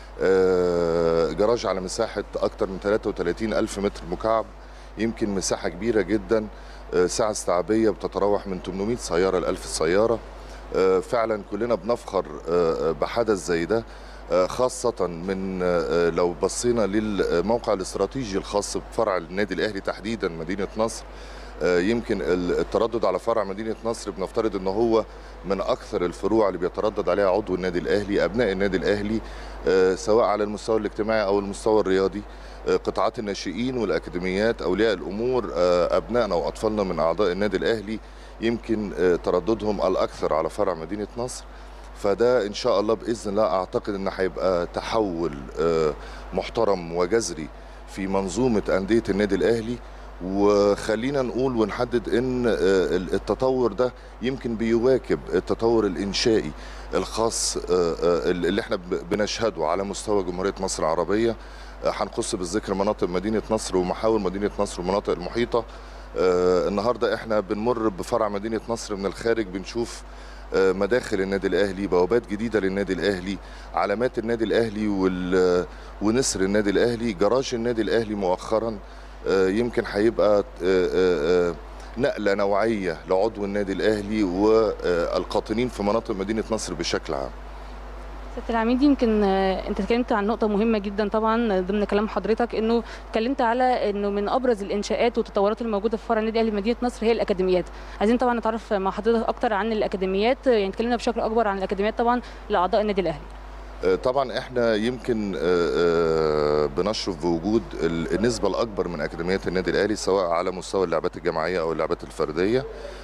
آه، جراج على مساحه اكتر من 33 الف متر مكعب يمكن مساحه كبيره جدا آه، سعه استيعابيه بتتراوح من 800 سياره ل 1000 سياره آه، فعلا كلنا بنفخر آه، آه، بحدث زي ده آه، خاصة من آه، لو بصينا للموقع الاستراتيجي الخاص بفرع النادي الأهلي تحديدا مدينة نصر آه، يمكن ال- التردد على فرع مدينة نصر بنفترض ان هو من اكثر الفروع اللي بيتردد عليها عضو النادي الاهلي ابناء النادي الاهلي آه، سواء على المستوى الاجتماعي او المستوى الرياضي آه، قطاعات الناشئين والاكاديميات اولياء الامور آه، ابنائنا واطفالنا من اعضاء النادي الاهلي يمكن آه، ترددهم الاكثر على فرع مدينة نصر فده ان شاء الله باذن الله اعتقد ان هيبقى تحول آه، محترم وجذري في منظومه انديه النادي الاهلي وخلينا نقول ونحدد ان آه، التطور ده يمكن بيواكب التطور الانشائي الخاص آه، آه، اللي احنا ب- بنشهده على مستوى جمهوريه مصر العربيه آه، هنخص بالذكر مناطق مدينه نصر ومحاور مدينه نصر والمناطق المحيطه آه، النهارده احنا بنمر بفرع مدينه نصر من الخارج بنشوف آه، مداخل النادي الاهلي بوابات جديده للنادي الاهلي علامات النادي الاهلي وال- ونسر النادي الاهلي جراج النادي الاهلي مؤخرا آه، يمكن هيبقى آه، آه، آه، نقله نوعيه لعضو النادي الاهلي والقاطنين في مناطق مدينه نصر بشكل عام سياده العميد يمكن آه، انت اتكلمت عن نقطه مهمه جدا طبعا ضمن كلام حضرتك انه اتكلمت على انه من ابرز الانشاءات والتطورات الموجوده في فرع النادي الاهلي مدينه نصر هي الاكاديميات عايزين طبعا نتعرف مع حضرتك اكتر عن الاكاديميات يعني اتكلمنا بشكل اكبر عن الاكاديميات طبعا لاعضاء النادي الاهلي آه، طبعا احنا يمكن آه، آه، بنشرف بوجود ال- النسبه الاكبر من اكاديميات النادي الاهلي سواء على مستوى اللعبات الجماعيه او اللعبات الفرديه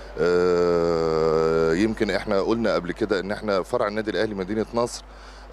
آه، يمكن احنا قلنا قبل كده ان احنا فرع النادي الاهلي مدينه نصر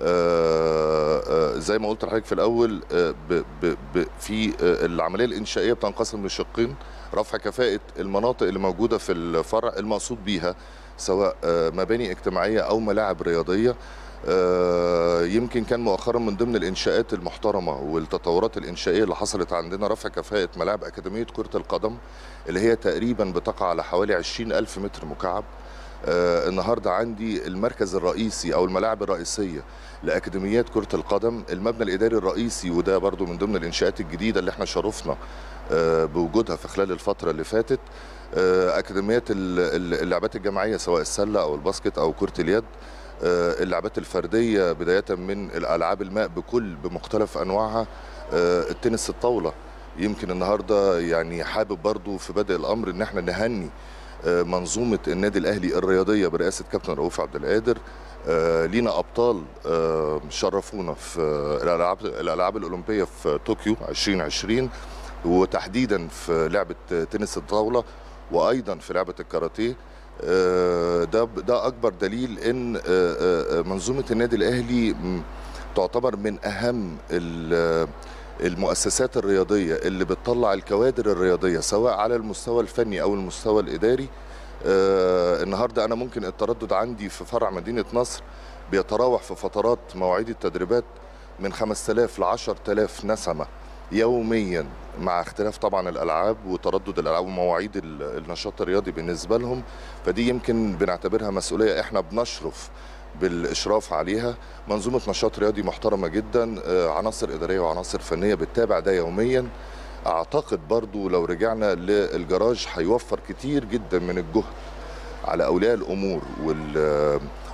آه، آه، زي ما قلت لحضرتك في الاول آه، ب- ب- ب- في آه، العمليه الانشائيه بتنقسم لشقين رفع كفاءه المناطق اللي موجوده في الفرع المقصود بيها سواء آه، مباني اجتماعيه او ملاعب رياضيه آه، يمكن كان مؤخرا من ضمن الانشاءات المحترمه والتطورات الانشائيه اللي حصلت عندنا رفع كفاءه ملاعب اكاديميه كره القدم اللي هي تقريبا بتقع على حوالي 20 الف متر مكعب آه، النهارده عندي المركز الرئيسي او الملاعب الرئيسيه لاكاديميات كره القدم المبنى الاداري الرئيسي وده برضو من ضمن الانشاءات الجديده اللي احنا شرفنا آه، بوجودها في خلال الفتره اللي فاتت آه، اكاديميات ال- ال- اللعبات الجماعيه سواء السله او الباسكت او كره اليد آه، اللعبات الفرديه بدايه من الالعاب الماء بكل بمختلف انواعها آه، التنس الطاوله يمكن النهارده يعني حابب برضو في بدء الامر ان احنا نهني آه، منظومه النادي الاهلي الرياضيه برئاسه كابتن رؤوف عبد القادر آه، لينا ابطال آه، شرفونا في آه، الالعاب الالعاب الاولمبيه في طوكيو 2020 وتحديدا في لعبه تنس الطاوله وايضا في لعبه الكاراتيه آه، ده ده اكبر دليل ان آه، آه، منظومه النادي الاهلي م، تعتبر من اهم ال- المؤسسات الرياضيه اللي بتطلع الكوادر الرياضيه سواء على المستوى الفني او المستوى الاداري آه، النهارده انا ممكن التردد عندي في فرع مدينه نصر بيتراوح في فترات مواعيد التدريبات من 5000 ل 10000 نسمه يوميا مع اختلاف طبعا الالعاب وتردد الالعاب ومواعيد ال- النشاط الرياضي بالنسبه لهم فدي يمكن بنعتبرها مسؤوليه احنا بنشرف بالاشراف عليها منظومه نشاط رياضي محترمه جدا آه، عناصر اداريه وعناصر فنيه بتتابع ده يوميا اعتقد برضو لو رجعنا للجراج هيوفر كتير جدا من الجهد على اولياء الامور وال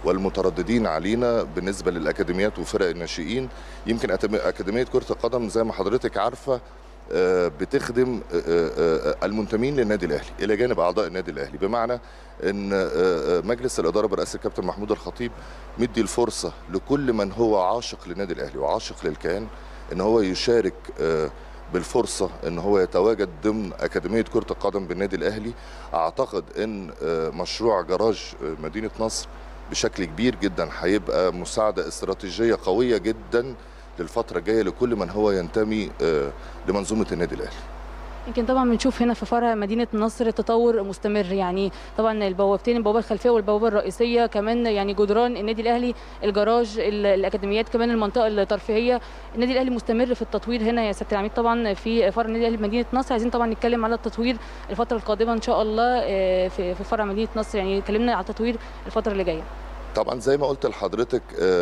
والمترددين علينا بالنسبه للاكاديميات وفرق الناشئين يمكن اكاديميه كره القدم زي ما حضرتك عارفه بتخدم المنتمين للنادي الاهلي الى جانب اعضاء النادي الاهلي بمعنى ان مجلس الاداره برئاسه الكابتن محمود الخطيب مدي الفرصه لكل من هو عاشق للنادي الاهلي وعاشق للكيان ان هو يشارك بالفرصه ان هو يتواجد ضمن اكاديميه كره القدم بالنادي الاهلي اعتقد ان مشروع جراج مدينه نصر بشكل كبير جدا هيبقى مساعده استراتيجيه قويه جدا للفتره الجايه لكل من هو ينتمي لمنظومه النادي الاهلي يمكن طبعا بنشوف هنا في فرع مدينه نصر تطور مستمر يعني طبعا البوابتين البوابه الخلفيه والبوابه الرئيسيه كمان يعني جدران النادي الاهلي الجراج الاكاديميات كمان المنطقه الترفيهيه النادي الاهلي مستمر في التطوير هنا يا سياده العميد طبعا في فرع النادي الاهلي مدينه نصر عايزين طبعا نتكلم على التطوير الفتره القادمه ان شاء الله في فرع مدينه نصر يعني كلمنا على التطوير الفتره اللي جايه طبعا زي ما قلت لحضرتك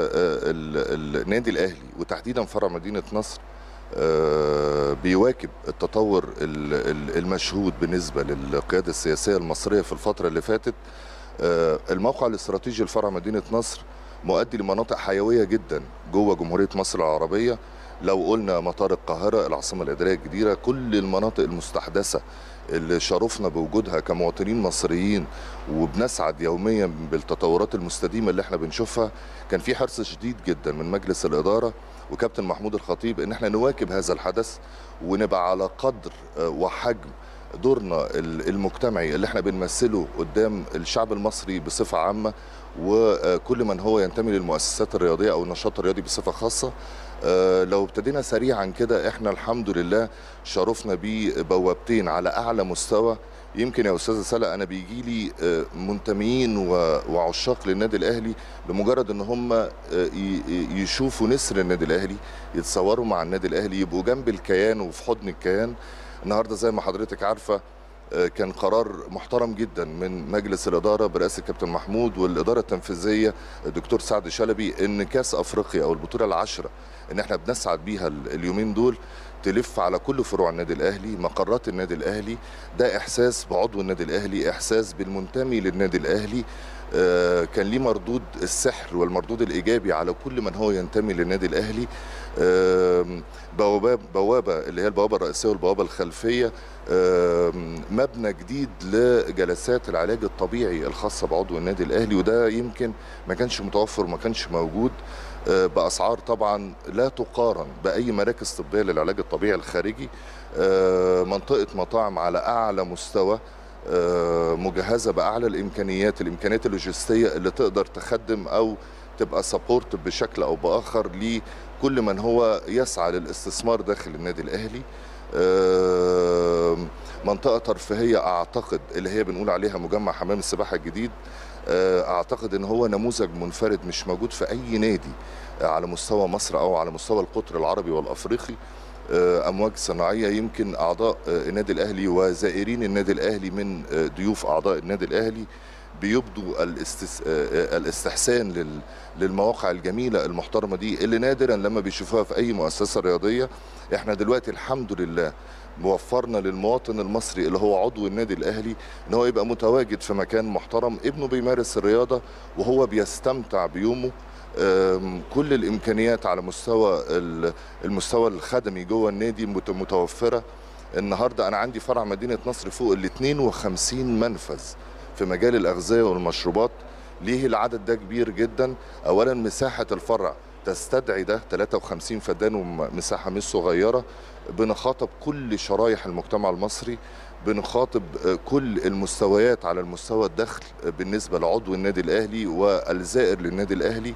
النادي الاهلي وتحديدا فرع مدينه نصر بيواكب التطور المشهود بالنسبه للقياده السياسيه المصريه في الفتره اللي فاتت الموقع الاستراتيجي لفرع مدينه نصر مؤدي لمناطق حيويه جدا جوه جمهوريه مصر العربيه لو قلنا مطار القاهره العاصمه الاداريه الجديده كل المناطق المستحدثه اللي شرفنا بوجودها كمواطنين مصريين وبنسعد يوميا بالتطورات المستديمه اللي احنا بنشوفها كان في حرص شديد جدا من مجلس الاداره وكابتن محمود الخطيب ان احنا نواكب هذا الحدث ونبقى على قدر وحجم دورنا المجتمعي اللي احنا بنمثله قدام الشعب المصري بصفه عامه وكل من هو ينتمي للمؤسسات الرياضيه او النشاط الرياضي بصفه خاصه لو ابتدينا سريعا كده احنا الحمد لله شرفنا ببوابتين على اعلى مستوى يمكن يا استاذه سلا انا بيجي لي منتميين وعشاق للنادي الاهلي بمجرد ان هم يشوفوا نسر النادي الاهلي يتصوروا مع النادي الاهلي يبقوا جنب الكيان وفي حضن الكيان النهارده زي ما حضرتك عارفه كان قرار محترم جدا من مجلس الاداره برئاسه الكابتن محمود والاداره التنفيذيه الدكتور سعد شلبي ان كاس افريقيا او البطوله العشره ان احنا بنسعد بيها اليومين دول تلف على كل فروع النادي الاهلي مقرات النادي الاهلي ده احساس بعضو النادي الاهلي احساس بالمنتمي للنادي الاهلي آه كان ليه مردود السحر والمردود الايجابي على كل من هو ينتمي للنادي الاهلي آه بوابه بوابه اللي هي البوابه الرئيسيه والبوابه الخلفيه آه مبنى جديد لجلسات العلاج الطبيعي الخاصه بعضو النادي الاهلي وده يمكن ما كانش متوفر وما كانش موجود باسعار طبعا لا تقارن باي مراكز طبيه للعلاج الطبيعي الخارجي منطقه مطاعم على اعلى مستوى مجهزه باعلى الامكانيات الامكانيات اللوجستيه اللي تقدر تخدم او تبقى سبورت بشكل او باخر لكل من هو يسعى للاستثمار داخل النادي الاهلي منطقه ترفيهيه اعتقد اللي هي بنقول عليها مجمع حمام السباحه الجديد اعتقد ان هو نموذج منفرد مش موجود في اي نادي على مستوى مصر او على مستوى القطر العربي والافريقي امواج صناعيه يمكن اعضاء النادي الاهلي وزائرين النادي الاهلي من ضيوف اعضاء النادي الاهلي بيبدوا الاستس... الاستحسان لل... للمواقع الجميله المحترمه دي اللي نادرا لما بيشوفوها في اي مؤسسه رياضيه احنا دلوقتي الحمد لله موفرنا للمواطن المصري اللي هو عضو النادي الاهلي ان هو يبقى متواجد في مكان محترم ابنه بيمارس الرياضه وهو بيستمتع بيومه كل الامكانيات على مستوى المستوى الخدمي جوه النادي متوفره النهارده انا عندي فرع مدينه نصر فوق ال 52 منفذ في مجال الاغذيه والمشروبات ليه العدد ده كبير جدا اولا مساحه الفرع تستدعي ده 53 فدان ومساحه مش صغيره بنخاطب كل شرايح المجتمع المصري بنخاطب كل المستويات على المستوى الدخل بالنسبه لعضو النادي الاهلي والزائر للنادي الاهلي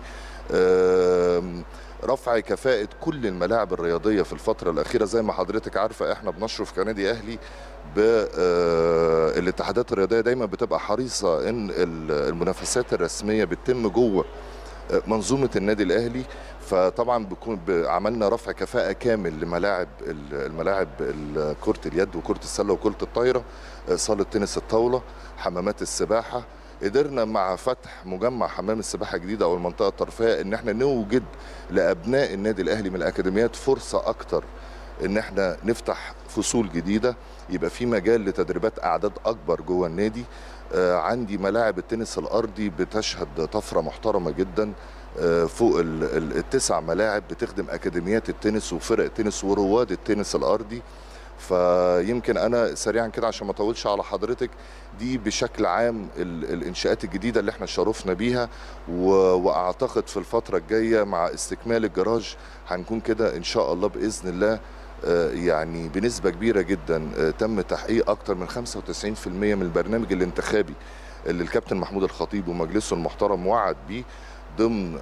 رفع كفاءة كل الملاعب الرياضية في الفترة الأخيرة زي ما حضرتك عارفة احنا بنشرف كنادي أهلي بالاتحادات الرياضية دايما بتبقى حريصة ان المنافسات الرسمية بتتم جوه منظومه النادي الاهلي فطبعا بيكون عملنا رفع كفاءه كامل لملاعب الملاعب كره اليد وكره السله وكره الطايره صاله تنس الطاوله حمامات السباحه قدرنا مع فتح مجمع حمام السباحه جديد او المنطقه الترفيهيه ان احنا نوجد لابناء النادي الاهلي من الاكاديميات فرصه اكتر ان احنا نفتح فصول جديده يبقى في مجال لتدريبات اعداد اكبر جوه النادي عندي ملاعب التنس الارضي بتشهد طفره محترمه جدا فوق التسع ملاعب بتخدم اكاديميات التنس وفرق تنس ورواد التنس الارضي فيمكن انا سريعا كده عشان ما اطولش على حضرتك دي بشكل عام الانشاءات الجديده اللي احنا شرفنا بيها واعتقد في الفتره الجايه مع استكمال الجراج هنكون كده ان شاء الله باذن الله يعني بنسبه كبيره جدا تم تحقيق اكثر من 95% من البرنامج الانتخابي اللي الكابتن محمود الخطيب ومجلسه المحترم وعد بيه ضمن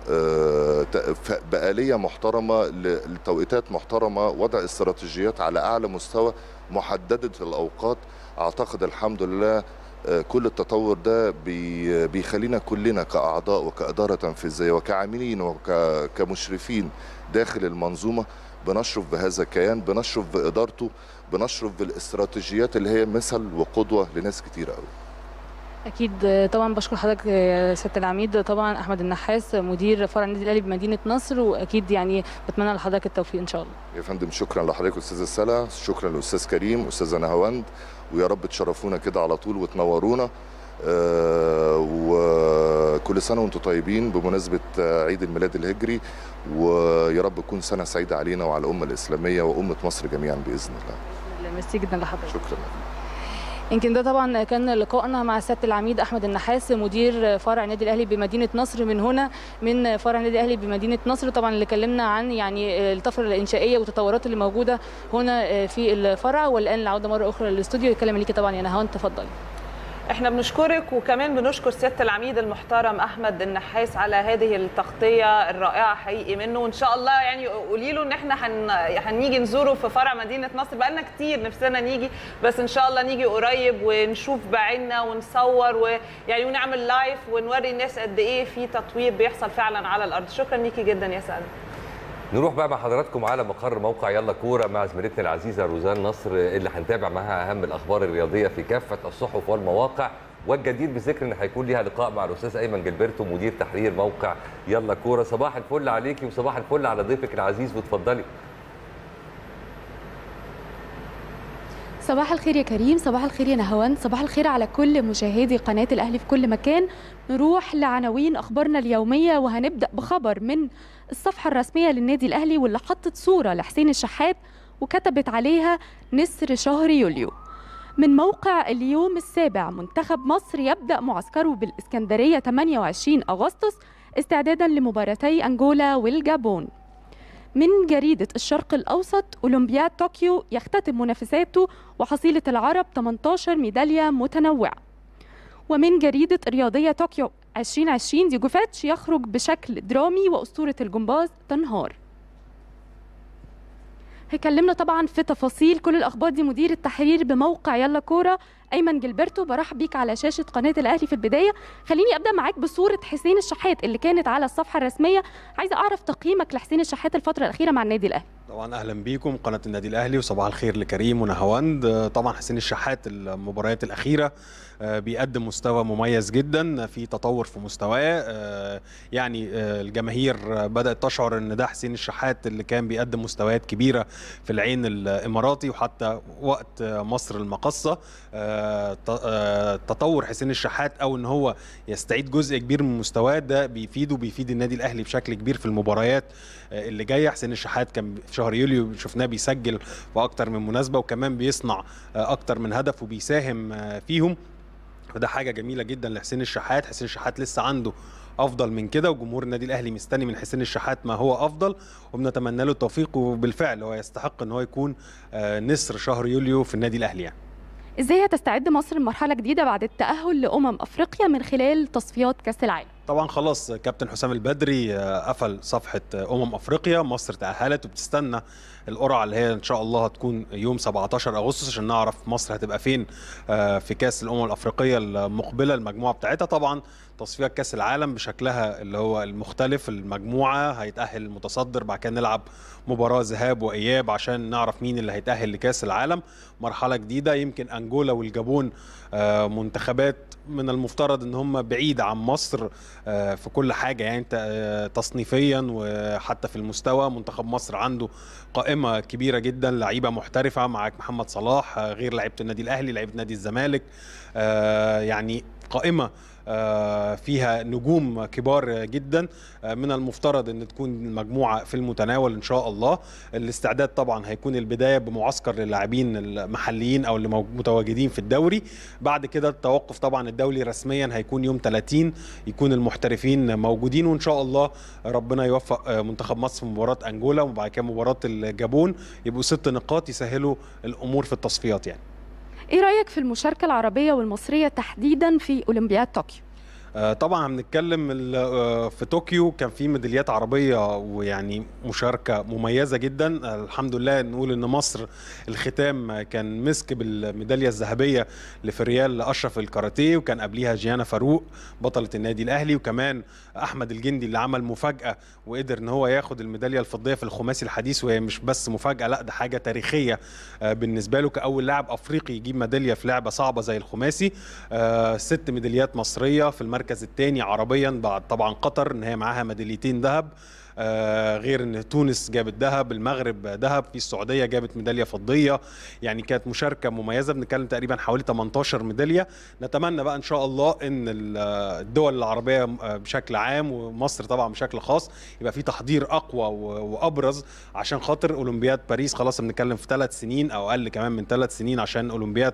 بآلية محترمة لتوقيتات محترمة وضع استراتيجيات على أعلى مستوى محددة الأوقات أعتقد الحمد لله كل التطور ده بيخلينا كلنا كأعضاء وكإدارة تنفيذية وكعاملين وكمشرفين داخل المنظومة بنشرف بهذا الكيان بنشرف بإدارته بنشرف بالاستراتيجيات اللي هي مثل وقدوة لناس كتير قوي اكيد طبعا بشكر حضرتك يا سياده العميد طبعا احمد النحاس مدير فرع النادي الاهلي بمدينه نصر واكيد يعني بتمنى لحضرتك التوفيق ان شاء الله يا فندم شكرا لحضرتك استاذ السلا شكرا للاستاذ كريم استاذه نهاوند ويا رب تشرفونا كده على طول وتنورونا آه وكل سنه وانتم طيبين بمناسبه عيد الميلاد الهجري ويا رب تكون سنه سعيده علينا وعلى الامه الاسلاميه وامه مصر جميعا باذن الله ميرسي جدا لحضرتك شكرا يمكن ده طبعا كان لقائنا مع سياده العميد احمد النحاس مدير فرع النادي الاهلي بمدينه نصر من هنا من فرع النادي الاهلي بمدينه نصر طبعا اللي كلمنا عن يعني الطفره الانشائيه والتطورات اللي موجوده هنا في الفرع والان العوده مره اخرى للاستوديو يتكلم ليكي طبعا يا نهاوند تفضلي احنا بنشكرك وكمان بنشكر سياده العميد المحترم احمد النحاس على هذه التغطيه الرائعه حقيقي منه وان شاء الله يعني قولي له ان احنا هن... هنيجي نزوره في فرع مدينه نصر بقالنا كتير نفسنا نيجي بس ان شاء الله نيجي قريب ونشوف بعيننا ونصور ويعني ونعمل لايف ونوري الناس قد ايه في تطوير بيحصل فعلا على الارض شكرا ليكي جدا يا سعد نروح بقى مع حضراتكم على مقر موقع يلا كوره مع زميلتنا العزيزه روزان نصر اللي هنتابع معاها اهم الاخبار الرياضيه في كافه الصحف والمواقع والجدير بذكر ان هيكون ليها لقاء مع الاستاذ ايمن جلبرتو مدير تحرير موقع يلا كوره صباح الفل عليكي وصباح الفل على ضيفك العزيز وتفضلي صباح الخير يا كريم صباح الخير يا نهوان صباح الخير على كل مشاهدي قناة الأهلي في كل مكان نروح لعناوين أخبارنا اليومية وهنبدأ بخبر من الصفحة الرسمية للنادي الأهلي واللي حطت صورة لحسين الشحات وكتبت عليها نسر شهر يوليو من موقع اليوم السابع منتخب مصر يبدأ معسكره بالإسكندرية 28 أغسطس استعدادا لمباراتي أنجولا والجابون من جريدة الشرق الأوسط أولمبياد طوكيو يختتم منافساته وحصيلة العرب 18 ميدالية متنوعة ومن جريدة رياضية طوكيو 2020 ديجوفاتش يخرج بشكل درامي وأسطورة الجمباز تنهار هيكلمنا طبعا في تفاصيل كل الاخبار دي مدير التحرير بموقع يلا كوره ايمن جلبرتو برحب بيك على شاشه قناه الاهلي في البدايه خليني ابدا معاك بصوره حسين الشحات اللي كانت على الصفحه الرسميه عايزه اعرف تقييمك لحسين الشحات الفتره الاخيره مع النادي الاهلي طبعا اهلا بيكم قناه النادي الاهلي وصباح الخير لكريم ونهاوند طبعا حسين الشحات المباريات الاخيره بيقدم مستوى مميز جدا في تطور في مستواه يعني الجماهير بدات تشعر ان ده حسين الشحات اللي كان بيقدم مستويات كبيره في العين الاماراتي وحتى وقت مصر المقصه تطور حسين الشحات او ان هو يستعيد جزء كبير من مستواه ده بيفيده بيفيد النادي الاهلي بشكل كبير في المباريات اللي جايه حسين الشحات كان في شهر يوليو شفناه بيسجل في اكتر من مناسبه وكمان بيصنع اكتر من هدف وبيساهم فيهم وده حاجه جميله جدا لحسين الشحات حسين الشحات لسه عنده افضل من كده وجمهور النادي الاهلي مستني من حسين الشحات ما هو افضل وبنتمنى له التوفيق وبالفعل هو يستحق ان هو يكون نسر شهر يوليو في النادي الاهلي يعني. ازاي هتستعد مصر لمرحله جديده بعد التاهل لامم افريقيا من خلال تصفيات كاس العالم طبعا خلاص كابتن حسام البدري قفل صفحه امم افريقيا مصر تاهلت وبتستنى القرعه اللي هي ان شاء الله هتكون يوم 17 اغسطس عشان نعرف مصر هتبقى فين في كاس الامم الافريقيه المقبله المجموعه بتاعتها طبعا تصفيات كاس العالم بشكلها اللي هو المختلف المجموعه هيتاهل المتصدر بعد كده نلعب مباراه ذهاب واياب عشان نعرف مين اللي هيتاهل لكاس العالم مرحله جديده يمكن انجولا والجابون آه، منتخبات من المفترض ان هم بعيد عن مصر آه، في كل حاجه يعني انت آه، تصنيفيا وحتى في المستوى منتخب مصر عنده قائمه كبيره جدا لعيبه محترفه معاك محمد صلاح آه، غير لعيبه النادي الاهلي لعيبه نادي الزمالك آه، يعني قائمه آه، فيها نجوم كبار جدا آه، من المفترض ان تكون المجموعه في المتناول ان شاء الله الاستعداد طبعا هيكون البدايه بمعسكر للاعبين المحليين او اللي مو- متواجدين في الدوري بعد كده التوقف طبعا الدولي رسميا هيكون يوم 30 يكون المحترفين موجودين وان شاء الله ربنا يوفق آه، منتخب مصر في مباراه انجولا وبعد كده مباراه الجابون يبقوا ست نقاط يسهلوا الامور في التصفيات يعني ايه رايك في المشاركه العربيه والمصريه تحديدا في اولمبياد طوكيو آه، طبعا هنتكلم ال- آه، في طوكيو كان في ميداليات عربيه ويعني مشاركه مميزه جدا آه، الحمد لله نقول ان مصر الختام آه، كان مسك بالميداليه الذهبيه لفريال اشرف الكاراتيه وكان قبليها جيانا فاروق بطله النادي الاهلي وكمان احمد الجندي اللي عمل مفاجاه وقدر ان هو ياخد الميداليه الفضيه في الخماسي الحديث وهي مش بس مفاجاه لا ده حاجه تاريخيه آه، بالنسبه له كاول لاعب افريقي يجيب ميداليه في لعبه صعبه زي الخماسي آه، ست ميداليات مصريه في المركز الثاني عربيا بعد طبعا قطر ان هي معاها ميداليتين ذهب آه، غير ان تونس جابت ذهب المغرب ذهب في السعوديه جابت ميداليه فضيه يعني كانت مشاركه مميزه بنتكلم تقريبا حوالي 18 ميداليه نتمنى بقى ان شاء الله ان ال- الدول العربيه آه، بشكل عام ومصر طبعا بشكل خاص يبقى في تحضير اقوى و- وابرز عشان خاطر اولمبياد باريس خلاص بنتكلم في ثلاث سنين او اقل كمان من ثلاث سنين عشان اولمبياد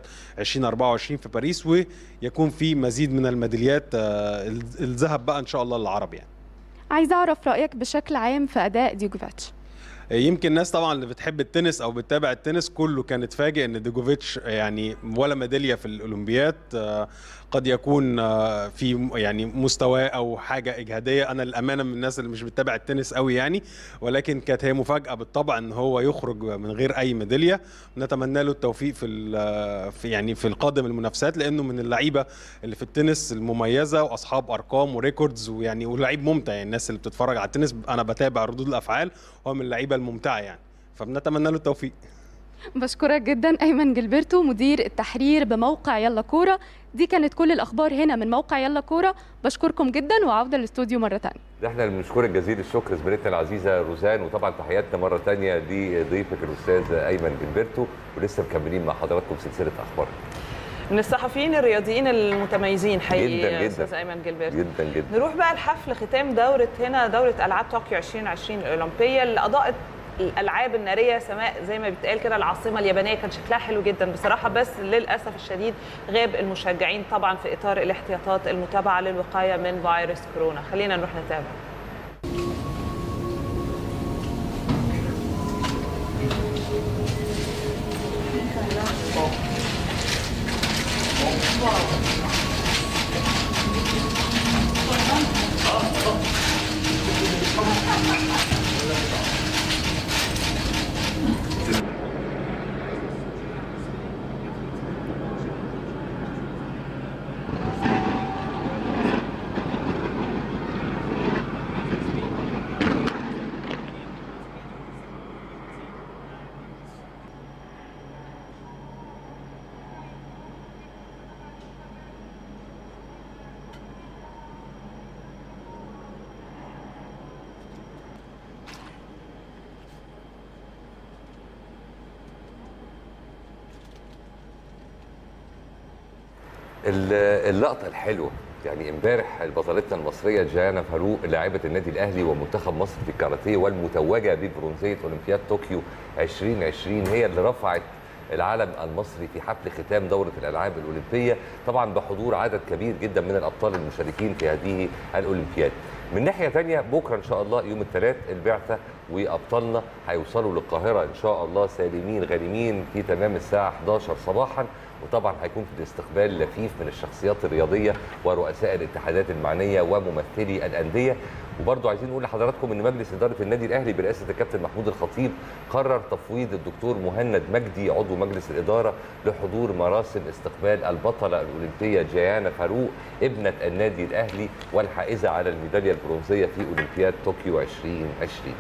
2024 في باريس ويكون في مزيد من الميداليات آه، الذهب بقى ان شاء الله للعرب يعني عايزه اعرف رايك بشكل عام في اداء ديوكوفيتش يمكن الناس طبعا اللي بتحب التنس او بتتابع التنس كله كان اتفاجئ ان ديجوفيتش يعني ولا ميداليه في الاولمبياد آه، قد يكون آه، في م- يعني مستواه او حاجه اجهاديه انا للامانه من الناس اللي مش بتتابع التنس قوي يعني ولكن كانت هي مفاجاه بالطبع ان هو يخرج من غير اي ميداليه نتمنى له التوفيق في ال- في يعني في القادم المنافسات لانه من اللعيبه اللي في التنس المميزه واصحاب ارقام وريكوردز ويعني ولعيب ممتع يعني الناس اللي بتتفرج على التنس انا بتابع ردود الافعال هو من اللعيبه الممتعه يعني فبنتمنى له التوفيق بشكرك جدا ايمن جilberto مدير التحرير بموقع يلا كوره دي كانت كل الاخبار هنا من موقع يلا كوره بشكركم جدا وعوده للاستوديو مره ثانيه ده احنا اللي بنشكرك جزيل الشكر زميلتنا العزيزه روزان وطبعا تحياتنا مره ثانيه لضيفك الاستاذ ايمن جilberto ولسه مكملين مع حضراتكم سلسله اخبار من الصحفيين الرياضيين المتميزين حقيقي جداً يا جداً. استاذ ايمن جلبرت جدا جدا نروح بقى لحفل ختام دوره هنا دوره العاب طوكيو 2020 الاولمبيه اللي اضاءت الالعاب الناريه سماء زي ما بيتقال كده العاصمه اليابانيه كان شكلها حلو جدا بصراحه بس للاسف الشديد غاب المشجعين طبعا في اطار الاحتياطات المتابعه للوقايه من فيروس كورونا خلينا نروح نتابع ال- اللقطه الحلوه يعني امبارح بطلتنا المصريه جانا فاروق لاعبه النادي الاهلي ومنتخب مصر في الكاراتيه والمتوجه ببرونزيه اولمبياد طوكيو 2020 هي اللي رفعت العلم المصري في حفل ختام دوره الالعاب الاولمبيه طبعا بحضور عدد كبير جدا من الابطال المشاركين في هذه الاولمبياد من ناحيه ثانيه بكره ان شاء الله يوم الثلاث البعثه وابطالنا هيوصلوا للقاهره ان شاء الله سالمين غانمين في تمام الساعه 11 صباحا وطبعا هيكون في الاستقبال لفيف من الشخصيات الرياضيه ورؤساء الاتحادات المعنيه وممثلي الانديه وبرضه عايزين نقول لحضراتكم ان مجلس اداره النادي الاهلي برئاسه الكابتن محمود الخطيب قرر تفويض الدكتور مهند مجدي عضو مجلس الاداره لحضور مراسم استقبال البطله الاولمبيه جيانا فاروق ابنه النادي الاهلي والحائزه على الميداليه البرونزيه في اولمبياد طوكيو 2020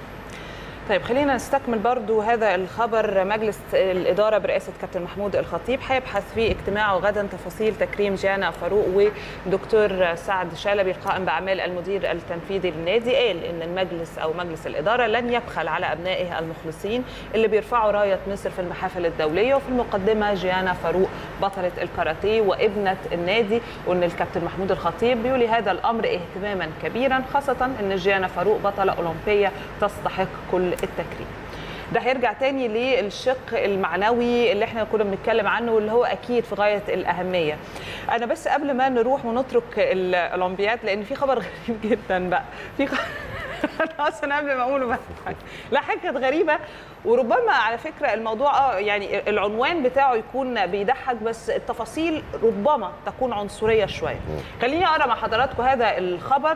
طيب خلينا نستكمل برضو هذا الخبر مجلس الإدارة برئاسة كابتن محمود الخطيب هيبحث في اجتماعه غدا تفاصيل تكريم جانا فاروق ودكتور سعد شلبي القائم بأعمال المدير التنفيذي للنادي قال إن المجلس أو مجلس الإدارة لن يبخل على أبنائه المخلصين اللي بيرفعوا راية مصر في المحافل الدولية وفي المقدمة جيانا فاروق بطلة الكاراتيه وابنة النادي وإن الكابتن محمود الخطيب بيولي هذا الأمر اهتماما كبيرا خاصة إن جيانا فاروق بطلة أولمبية تستحق كل التكريم ده هيرجع تاني للشق المعنوي اللي احنا كنا بنتكلم عنه واللي هو اكيد في غايه الاهميه انا بس قبل ما نروح ونترك الاولمبياد لان في خبر غريب جدا بقى في خ... انا اصلا قبل ما اقوله بضحك لا حاجه كانت غريبه وربما على فكره الموضوع اه يعني العنوان بتاعه يكون بيضحك بس التفاصيل ربما تكون عنصريه شويه خليني اقرا مع حضراتكم هذا الخبر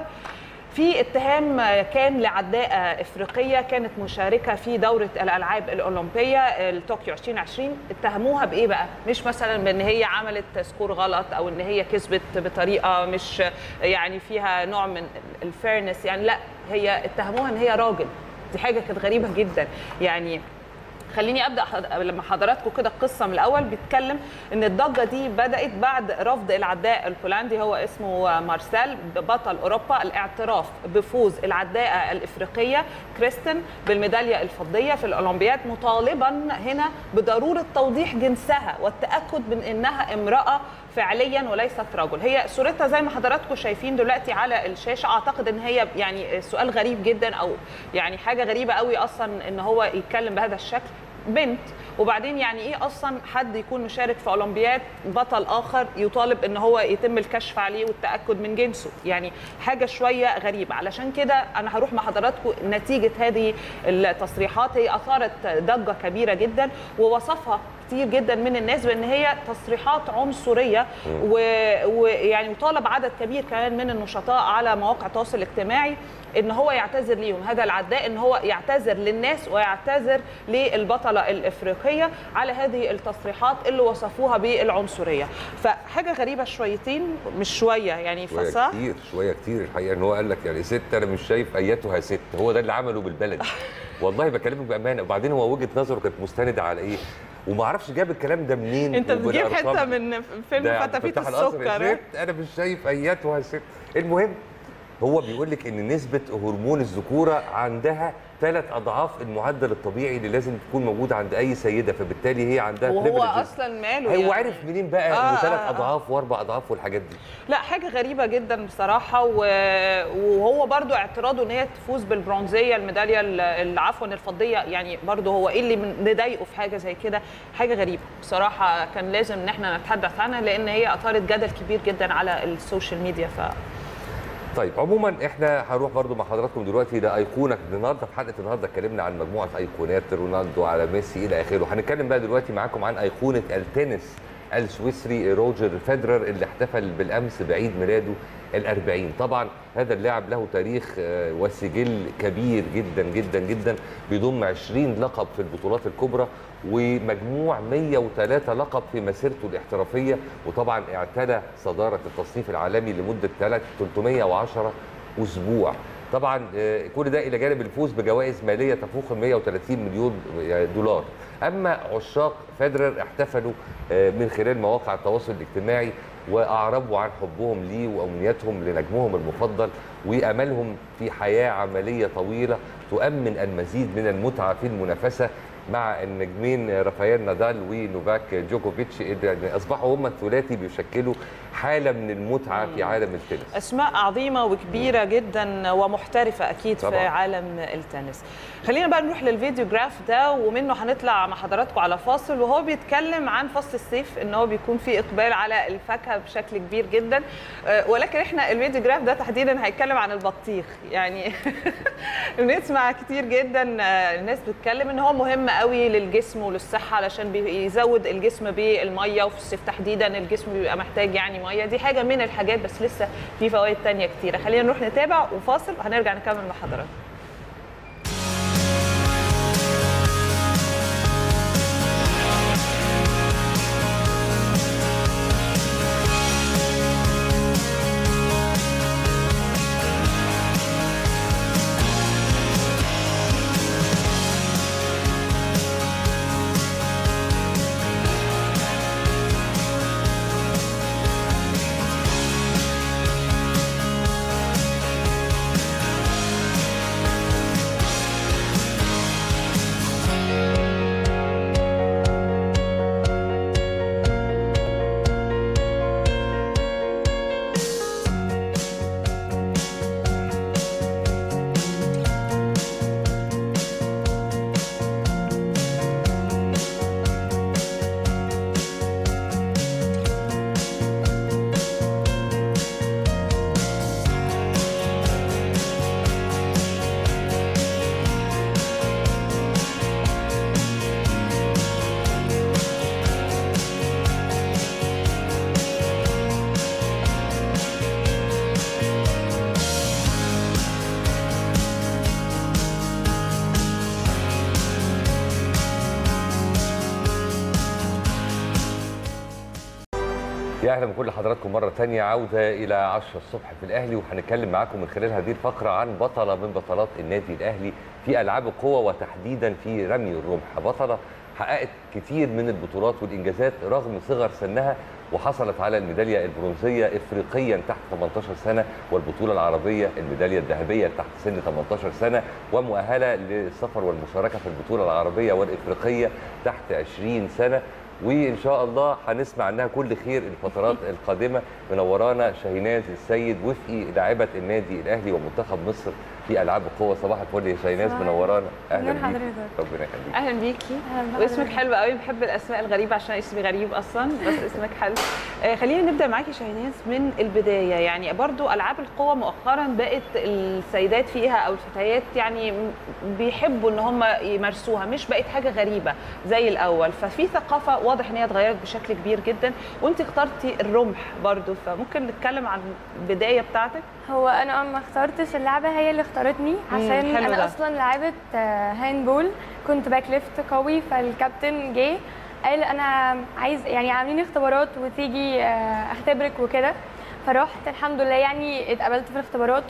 في اتهام كان لعداء افريقيه كانت مشاركه في دوره الالعاب الاولمبيه الطوكيو 2020 اتهموها بايه بقى؟ مش مثلا بان هي عملت سكور غلط او ان هي كسبت بطريقه مش يعني فيها نوع من الفيرنس يعني لا هي اتهموها ان هي راجل دي حاجه كانت غريبه جدا يعني خليني ابدا لما حضراتكم كده القصه من الاول بيتكلم ان الضجه دي بدات بعد رفض العداء البولندي هو اسمه مارسيل بطل اوروبا الاعتراف بفوز العداءه الافريقيه كريستن بالميداليه الفضيه في الاولمبياد مطالبا هنا بضروره توضيح جنسها والتاكد من انها امراه فعليا وليست رجل هي صورتها زي ما حضراتكم شايفين دلوقتي على الشاشه اعتقد ان هي يعني سؤال غريب جدا او يعني حاجه غريبه قوي اصلا ان هو يتكلم بهذا الشكل بنت وبعدين يعني ايه اصلا حد يكون مشارك في اولمبياد بطل اخر يطالب ان هو يتم الكشف عليه والتاكد من جنسه يعني حاجه شويه غريبه علشان كده انا هروح مع حضراتكم نتيجه هذه التصريحات هي اثارت ضجه كبيره جدا ووصفها كتير جدا من الناس بان هي تصريحات عنصريه ويعني وطالب عدد كبير كمان من النشطاء على مواقع التواصل الاجتماعي ان هو يعتذر ليهم هذا العداء ان هو يعتذر للناس ويعتذر للبطله الافريقيه على هذه التصريحات اللي وصفوها بالعنصريه فحاجه غريبه شويتين مش شويه يعني شويه فصح كتير شويه كتير الحقيقه ان هو قال لك يعني ست انا مش شايف ايتها ست هو ده اللي عمله بالبلد والله بكلمك بامانه وبعدين هو وجهه نظره كانت مستنده على ايه وما اعرفش جاب الكلام ده منين انت بتجيب وبالأرقام. حته من فيلم ده فتافيت فتح القصر يا السكر ست انا مش شايف ايتها ست المهم هو بيقول لك ان نسبه هرمون الذكوره عندها ثلاث اضعاف المعدل الطبيعي اللي لازم تكون موجود عند اي سيده فبالتالي هي عندها وهو privileges. اصلا ماله هو يعني. عارف منين بقى آه، انه ثلاث آه، آه. اضعاف واربع اضعاف والحاجات دي لا حاجه غريبه جدا بصراحه و... وهو برضو اعتراضه ان هي تفوز بالبرونزيه الميداليه ال- ال- عفوا الفضيه يعني برضو هو ايه اللي من- مضايقه في حاجه زي كده حاجه غريبه بصراحه كان لازم ان احنا نتحدث عنها لان هي اثارت جدل كبير جدا على السوشيال ميديا ف طيب عموما احنا هنروح برضو مع حضراتكم دلوقتي لايقونه النهارده في حلقه النهارده اتكلمنا عن مجموعه ايقونات رونالدو على ميسي الى اخره هنتكلم بقى دلوقتي معاكم عن ايقونه التنس السويسري روجر فيدرر اللي احتفل بالامس بعيد ميلاده الأربعين طبعا هذا اللاعب له تاريخ آه، وسجل كبير جدا جدا جدا بيضم 20 لقب في البطولات الكبرى ومجموع 103 لقب في مسيرته الاحترافيه وطبعا اعتلى صداره التصنيف العالمي لمده 310 اسبوع طبعا آه، كل ده الى جانب الفوز بجوائز ماليه تفوق ال 130 مليون دولار اما عشاق فederer احتفلوا آه، من خلال مواقع التواصل الاجتماعي واعربوا عن حبهم ليه وامنيتهم لنجمهم المفضل واملهم في حياه عمليه طويله تؤمن المزيد من المتعه في المنافسه مع النجمين رافائيل نادال ونوفاك جوكوفيتش اللي اصبحوا هم الثلاثي بيشكلوا حاله من المتعه في عالم التنس اسماء عظيمه وكبيره جدا ومحترفه اكيد طبعاً. في عالم التنس خلينا بقى نروح للفيديو جراف ده ومنه هنطلع مع حضراتكم على فاصل وهو بيتكلم عن فصل الصيف ان هو بيكون فيه اقبال على الفاكهه بشكل كبير جدا آه، ولكن احنا الفيديو جراف ده تحديدا هيتكلم عن البطيخ يعني بنسمع كتير جدا آه، الناس بتتكلم ان هو مهم قوي للجسم وللصحه علشان بيزود الجسم بالميه وفي الصيف تحديدا الجسم بيبقى محتاج يعني ميه دي حاجه من الحاجات بس لسه في فوائد تانية كتيره خلينا نروح نتابع وفاصل وهنرجع نكمل مع حضراتكم يا اهلا بكل حضراتكم مره تانية عوده الى 10 الصبح في الاهلي وهنتكلم معاكم من خلال هذه الفقره عن بطله من بطلات النادي الاهلي في العاب القوه وتحديدا في رمي الرمح بطله حققت كتير من البطولات والانجازات رغم صغر سنها وحصلت على الميداليه البرونزيه افريقيا تحت 18 سنه والبطوله العربيه الميداليه الذهبيه تحت سن 18 سنه ومؤهله للسفر والمشاركه في البطوله العربيه والافريقيه تحت 20 سنه وان شاء الله هنسمع عنها كل خير الفترات القادمه منورانا شاهيناز السيد وفقي لاعبه النادي الاهلي ومنتخب مصر في العاب القوه صباح الفل يا شاهيناز صباح منورانا اهلا نور بيك حضرتك. ربنا يخليك اهلا بيكي أهلا واسمك بحضرتك. حلو قوي بحب الاسماء الغريبه عشان اسمي غريب اصلا بس اسمك حلو آه خلينا نبدا معاكي شاهيناز من البدايه يعني برضو العاب القوه مؤخرا بقت السيدات فيها او الفتيات يعني م- بيحبوا ان هم يمارسوها مش بقت حاجه غريبه زي الاول ففي ثقافه واضح ان هي اتغيرت بشكل كبير جدا وانت اخترتي الرمح برضو فممكن نتكلم عن البدايه بتاعتك هو انا ما اخترتش اللعبه هي اللي اختارتني عشان حلو انا ده. اصلا لعبه آه، هاندبول كنت باك ليفت قوي فالكابتن جه قال انا عايز يعني عاملين اختبارات وتيجي آه، اختبرك وكده فرحت الحمد لله يعني اتقبلت في الاختبارات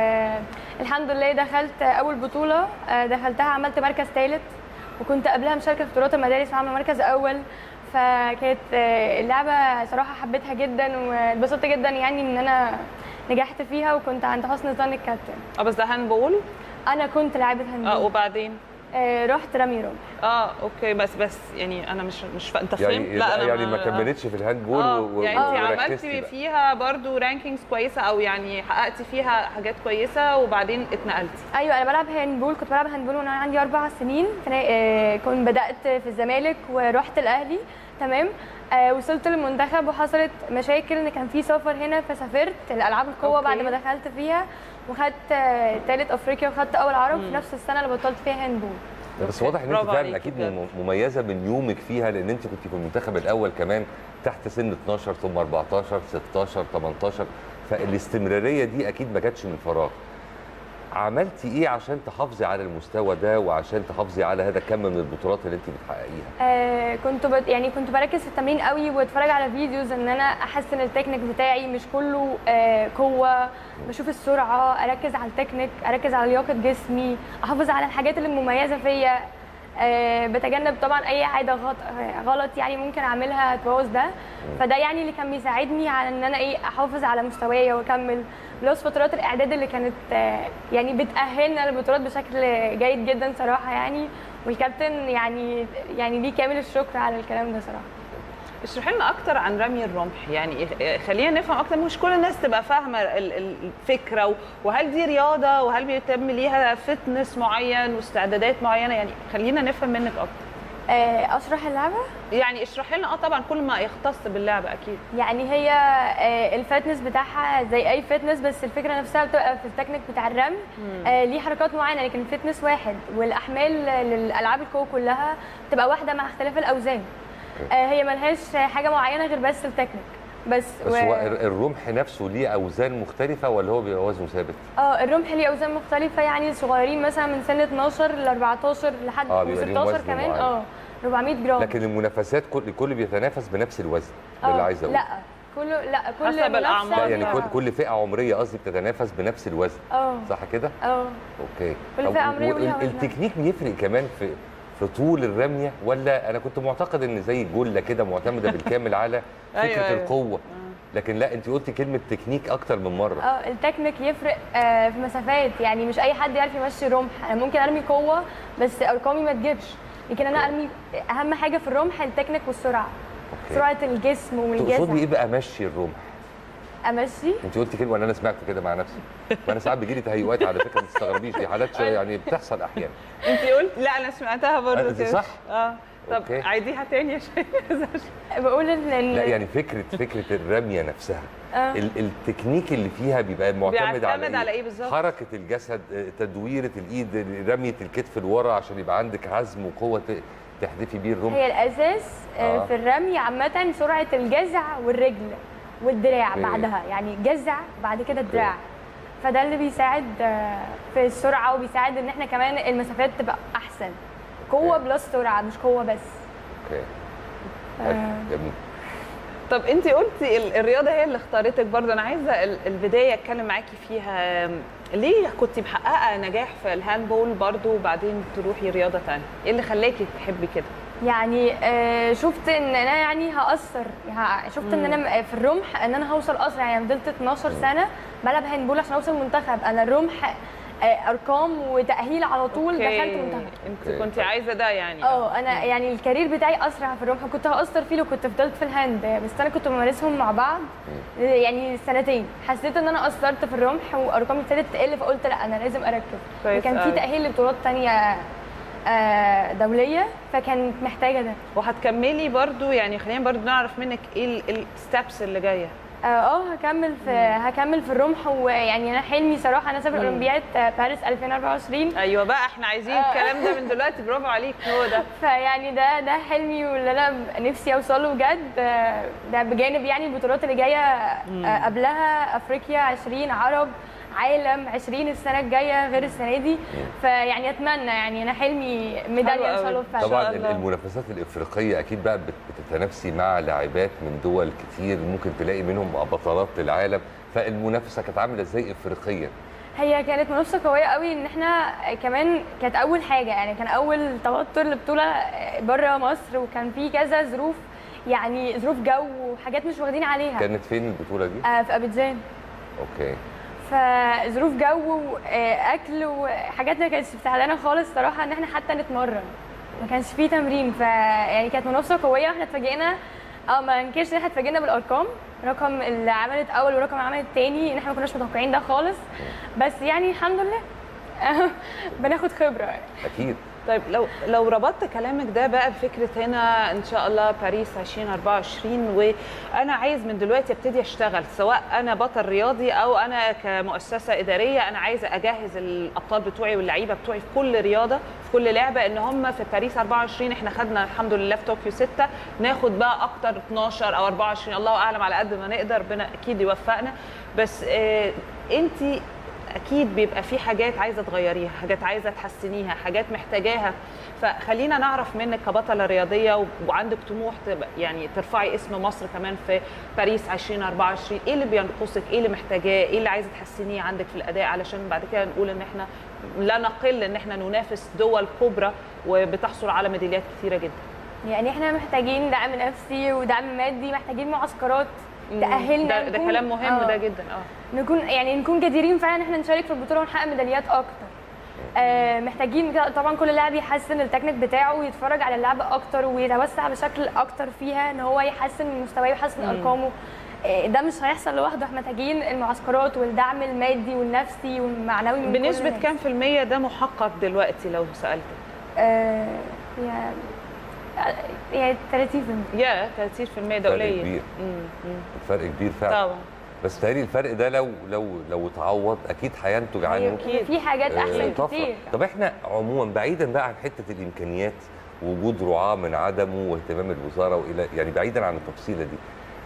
والحمد لله دخلت اول بطوله آه، دخلتها عملت مركز ثالث وكنت قبلها مشاركه في بطولات المدارس وعامله مركز اول فكانت آه، اللعبه صراحه حبيتها جدا واتبسطت جدا يعني ان انا نجحت فيها وكنت عند حسن ظن الكابتن اه بس ده هاندبول انا كنت لاعبه هاندبول اه وبعدين آه رحت رمي رمح اه اوكي بس بس يعني انا مش مش فا... انت فهمت يعني لا انا يعني ما كملتش في الهاندبول اه و- و- يعني انت وركزتي عملتي بقى. فيها برضو رانكينجز كويسه او يعني حققتي فيها حاجات كويسه وبعدين اتنقلتي ايوه انا بلعب هاندبول كنت بلعب هاندبول وانا عندي اربع سنين كنا- آه، كنت بدات في الزمالك ورحت الاهلي تمام آه وصلت للمنتخب وحصلت مشاكل ان كان في سفر هنا فسافرت الالعاب القوه أوكي. بعد ما دخلت فيها وخدت آه، تالت افريقيا وخدت اول عرب في مم. نفس السنه اللي بطلت فيها هاندبول بس واضح ان انت برافو فعلا عليكي اكيد بجد. مم- مميزه من يومك فيها لان انت كنت في المنتخب الاول كمان تحت سن 12 ثم 14 16 18 فالاستمراريه دي اكيد ما جاتش من فراغ عملتي ايه عشان تحافظي على المستوى ده وعشان تحافظي على هذا الكم من البطولات اللي انت بتحققيها آه كنت بت يعني كنت بركز في التمرين قوي واتفرج على فيديوز ان انا احسن التكنيك بتاعي مش كله آه قوه بشوف السرعه اركز على التكنيك اركز على لياقه جسمي احافظ على الحاجات اللي مميزه فيا آه بتجنب طبعا اي عاده غلط, غلط يعني ممكن اعملها تبوظ ده فده يعني اللي كان بيساعدني على ان انا ايه احافظ على مستوايا واكمل بلس فترات الاعداد اللي كانت آه يعني بتاهلنا للبطولات بشكل جيد جدا صراحه يعني والكابتن يعني يعني ليه كامل الشكر على الكلام ده صراحه اشرحي لنا اكتر عن رمي الرمح يعني إيه- خلينا نفهم اكتر مش كل الناس تبقى فاهمه ال- ال- الفكره و- وهل دي رياضه وهل بيتم ليها فتنس معين واستعدادات معينه يعني خلينا نفهم منك اكتر آه، اشرح اللعبه يعني اشرحي لنا اه طبعا كل ما يختص باللعبه اكيد يعني هي آه، الفتنس بتاعها زي اي فتنس بس الفكره نفسها بتبقى في التكنيك بتاع الرمي آه، ليه حركات معينه لكن الفتنس واحد والاحمال للالعاب القوه كلها بتبقى واحده مع اختلاف الاوزان آه، هي ملهاش حاجه معينه غير بس التكنيك بس, بس هو الر- الرمح نفسه ليه اوزان مختلفه ولا هو بيبقى وزنه ثابت؟ اه الرمح ليه اوزان مختلفه يعني صغيرين مثلا من سن 12 ل 14 لحد آه، بيبقى ليهم 16 وزن كمان معين. اه 400 جرام لكن المنافسات كل كل بيتنافس بنفس الوزن ده اللي آه، عايز اقوله لا كله لا كل حسب منافسة الأعمار. لا يعني كل ليها- كل فئه عمريه قصدي بتتنافس بنفس الوزن اه صح كده؟ اه اوكي كل طب فئة عمرية وليها وال- وزنها. التكنيك بيفرق كمان في في طول الرميه ولا انا كنت معتقد ان زي الجله كده معتمده بالكامل على فكره أيوة، أيوة. القوه لكن لا انت قلتي كلمه تكنيك اكتر من مره اه التكنيك يفرق آه، في مسافات يعني مش اي حد يعرف يمشي رمح انا ممكن ارمي قوه بس ارقامي ما تجيبش لكن انا ارمي اهم حاجه في الرمح التكنيك والسرعه أوكي. سرعه الجسم تقصدي والجسم ايه بقى مشي الرمح امشي انت قلتي كلمه ولا انا سمعت كده مع نفسي ما انا ساعات بيجي لي تهيؤات على فكره ما تستغربيش دي حالات شوية يعني بتحصل احيانا انت قلت لا انا سمعتها برضه أنت كده. صح؟ اه طب أوكي. عيديها تاني يا شيخ بقول ان لا يعني فكره فكره الرميه نفسها آه. ال- التكنيك اللي فيها بيبقى معتمد على بيعتمد على إيه بالظبط؟ حركه الجسد آه، تدويره الايد رميه الكتف لورا عشان يبقى عندك عزم وقوه ت- تحدفي بيه الرمح هي الاساس آه، آه. في الرمي عامه سرعه الجذع والرجل والدراع أوكي. بعدها يعني جذع بعد كده الدراع فده اللي بيساعد آه، في السرعه وبيساعد ان احنا كمان المسافات تبقى احسن قوه بلس سرعه مش قوه بس اوكي حلو، جميل طب انت قلتي ال- الرياضه هي اللي اختارتك برضه انا عايزه ال- البدايه اتكلم معاكي فيها أم، ليه كنت محققه نجاح في الهاندبول برضه وبعدين تروحي رياضه ثانيه ايه اللي خلاكي تحبي كده يعني آه، شفت ان انا يعني هاثر ه- شفت ان انا م- في الرمح ان انا هوصل اسرع يعني فضلت 12 سنه بلعب هاندبول عشان اوصل منتخب انا الرمح آه، ارقام وتاهيل على طول أوكي. دخلت منتخب انت أوكي. كنت عايزه ده يعني اه انا يعني الكارير بتاعي اسرع في الرمح كنت هاثر فيه لو كنت فضلت في الهاند بس انا كنت بمارسهم مع بعض يعني سنتين حسيت ان انا اثرت في الرمح وارقامي ابتدت تقل فقلت لا انا لازم اركز كويس وكان في أوي. تاهيل لبطولات تانية آه، دوليه فكانت محتاجه ده وهتكملي برضو يعني خلينا برضو نعرف منك ايه الستبس اللي جايه اه آه، هكمل في هكمل في الرمح ويعني انا حلمي صراحه انا اسافر مم. اولمبياد آه، باريس 2024 ايوه بقى احنا عايزين آه. الكلام ده من دلوقتي برافو عليك هو ده فيعني ده ده حلمي واللي انا نفسي اوصله بجد آه، ده بجانب يعني البطولات اللي جايه آه، قبلها افريقيا 20 عرب عالم 20 السنه الجايه غير السنه دي فيعني اتمنى يعني انا حلمي ميداليه ان شاء الله فعلا طبعا المنافسات الافريقيه اكيد بقى بت- بتتنافسي مع لاعبات من دول كتير ممكن تلاقي منهم بطلات للعالم فالمنافسه كانت عامله ازاي افريقيا هي كانت منافسه قويه قوي ان احنا كمان كانت اول حاجه يعني كان اول توتر لبطوله بره مصر وكان في كذا ظروف يعني ظروف جو وحاجات مش واخدين عليها كانت فين البطوله دي آه، في ابيجان اوكي فظروف جو واكل وحاجات ما كانتش بتساعدنا خالص صراحه ان احنا حتى نتمرن ما كانش فيه تمرين ف يعني كانت منافسه قويه واحنا اتفاجئنا اه ما انكرش ان احنا اتفاجئنا بالارقام رقم اللي عملت اول ورقم اللي عملت تاني ان احنا ما كناش متوقعين ده خالص بس يعني الحمد لله بناخد خبره يعني. اكيد طيب لو لو ربطت كلامك ده بقى بفكره هنا ان شاء الله باريس 2024 وانا عايز من دلوقتي ابتدي اشتغل سواء انا بطل رياضي او انا كمؤسسه اداريه انا عايزه اجهز الابطال بتوعي واللعيبه بتوعي في كل رياضه في كل لعبه ان هم في باريس 24 احنا خدنا الحمد لله في طوكيو 6 ناخد بقى اكتر 12 او 24 الله اعلم على قد ما نقدر ربنا اكيد يوفقنا بس آه انت اكيد بيبقى في حاجات عايزه تغيريها حاجات عايزه تحسنيها حاجات محتاجاها فخلينا نعرف منك كبطله رياضيه وعندك طموح تبقى يعني ترفعي اسم مصر كمان في باريس 2024 ايه اللي بينقصك ايه اللي محتاجاه ايه اللي عايزه تحسنيه عندك في الاداء علشان بعد كده نقول ان احنا لا نقل ان احنا ننافس دول كبرى وبتحصل على ميداليات كثيره جدا يعني احنا محتاجين دعم نفسي ودعم مادي محتاجين معسكرات تاهلنا ده, ده نكون- كلام مهم آه. ده جدا اه نكون يعني نكون جديرين فعلا ان احنا نشارك في البطوله ونحقق ميداليات اكتر آه، محتاجين كده طبعا كل لاعب يحسن التكنيك بتاعه ويتفرج على اللعبه اكتر ويتوسع بشكل اكتر فيها ان هو يحسن من مستواه ويحسن مم. ارقامه آه، ده مش هيحصل لوحده احنا محتاجين المعسكرات والدعم المادي والنفسي والمعنوي من كل بنسبه الناس. كام في الميه ده محقق دلوقتي لو سالتك آه، يعني يعني 30 يا 30% ده فرق قليل كبير. مم، مم. فرق كبير فعلا طبعا بس تهيألي الفرق ده لو لو لو اتعوض اكيد هينتج عنه أكيد. في حاجات آه، أحسن طفرة. كتير. طب احنا عموما بعيدا بقى عن حته الامكانيات وجود رعاه من عدمه واهتمام الوزاره والى يعني بعيدا عن التفصيله دي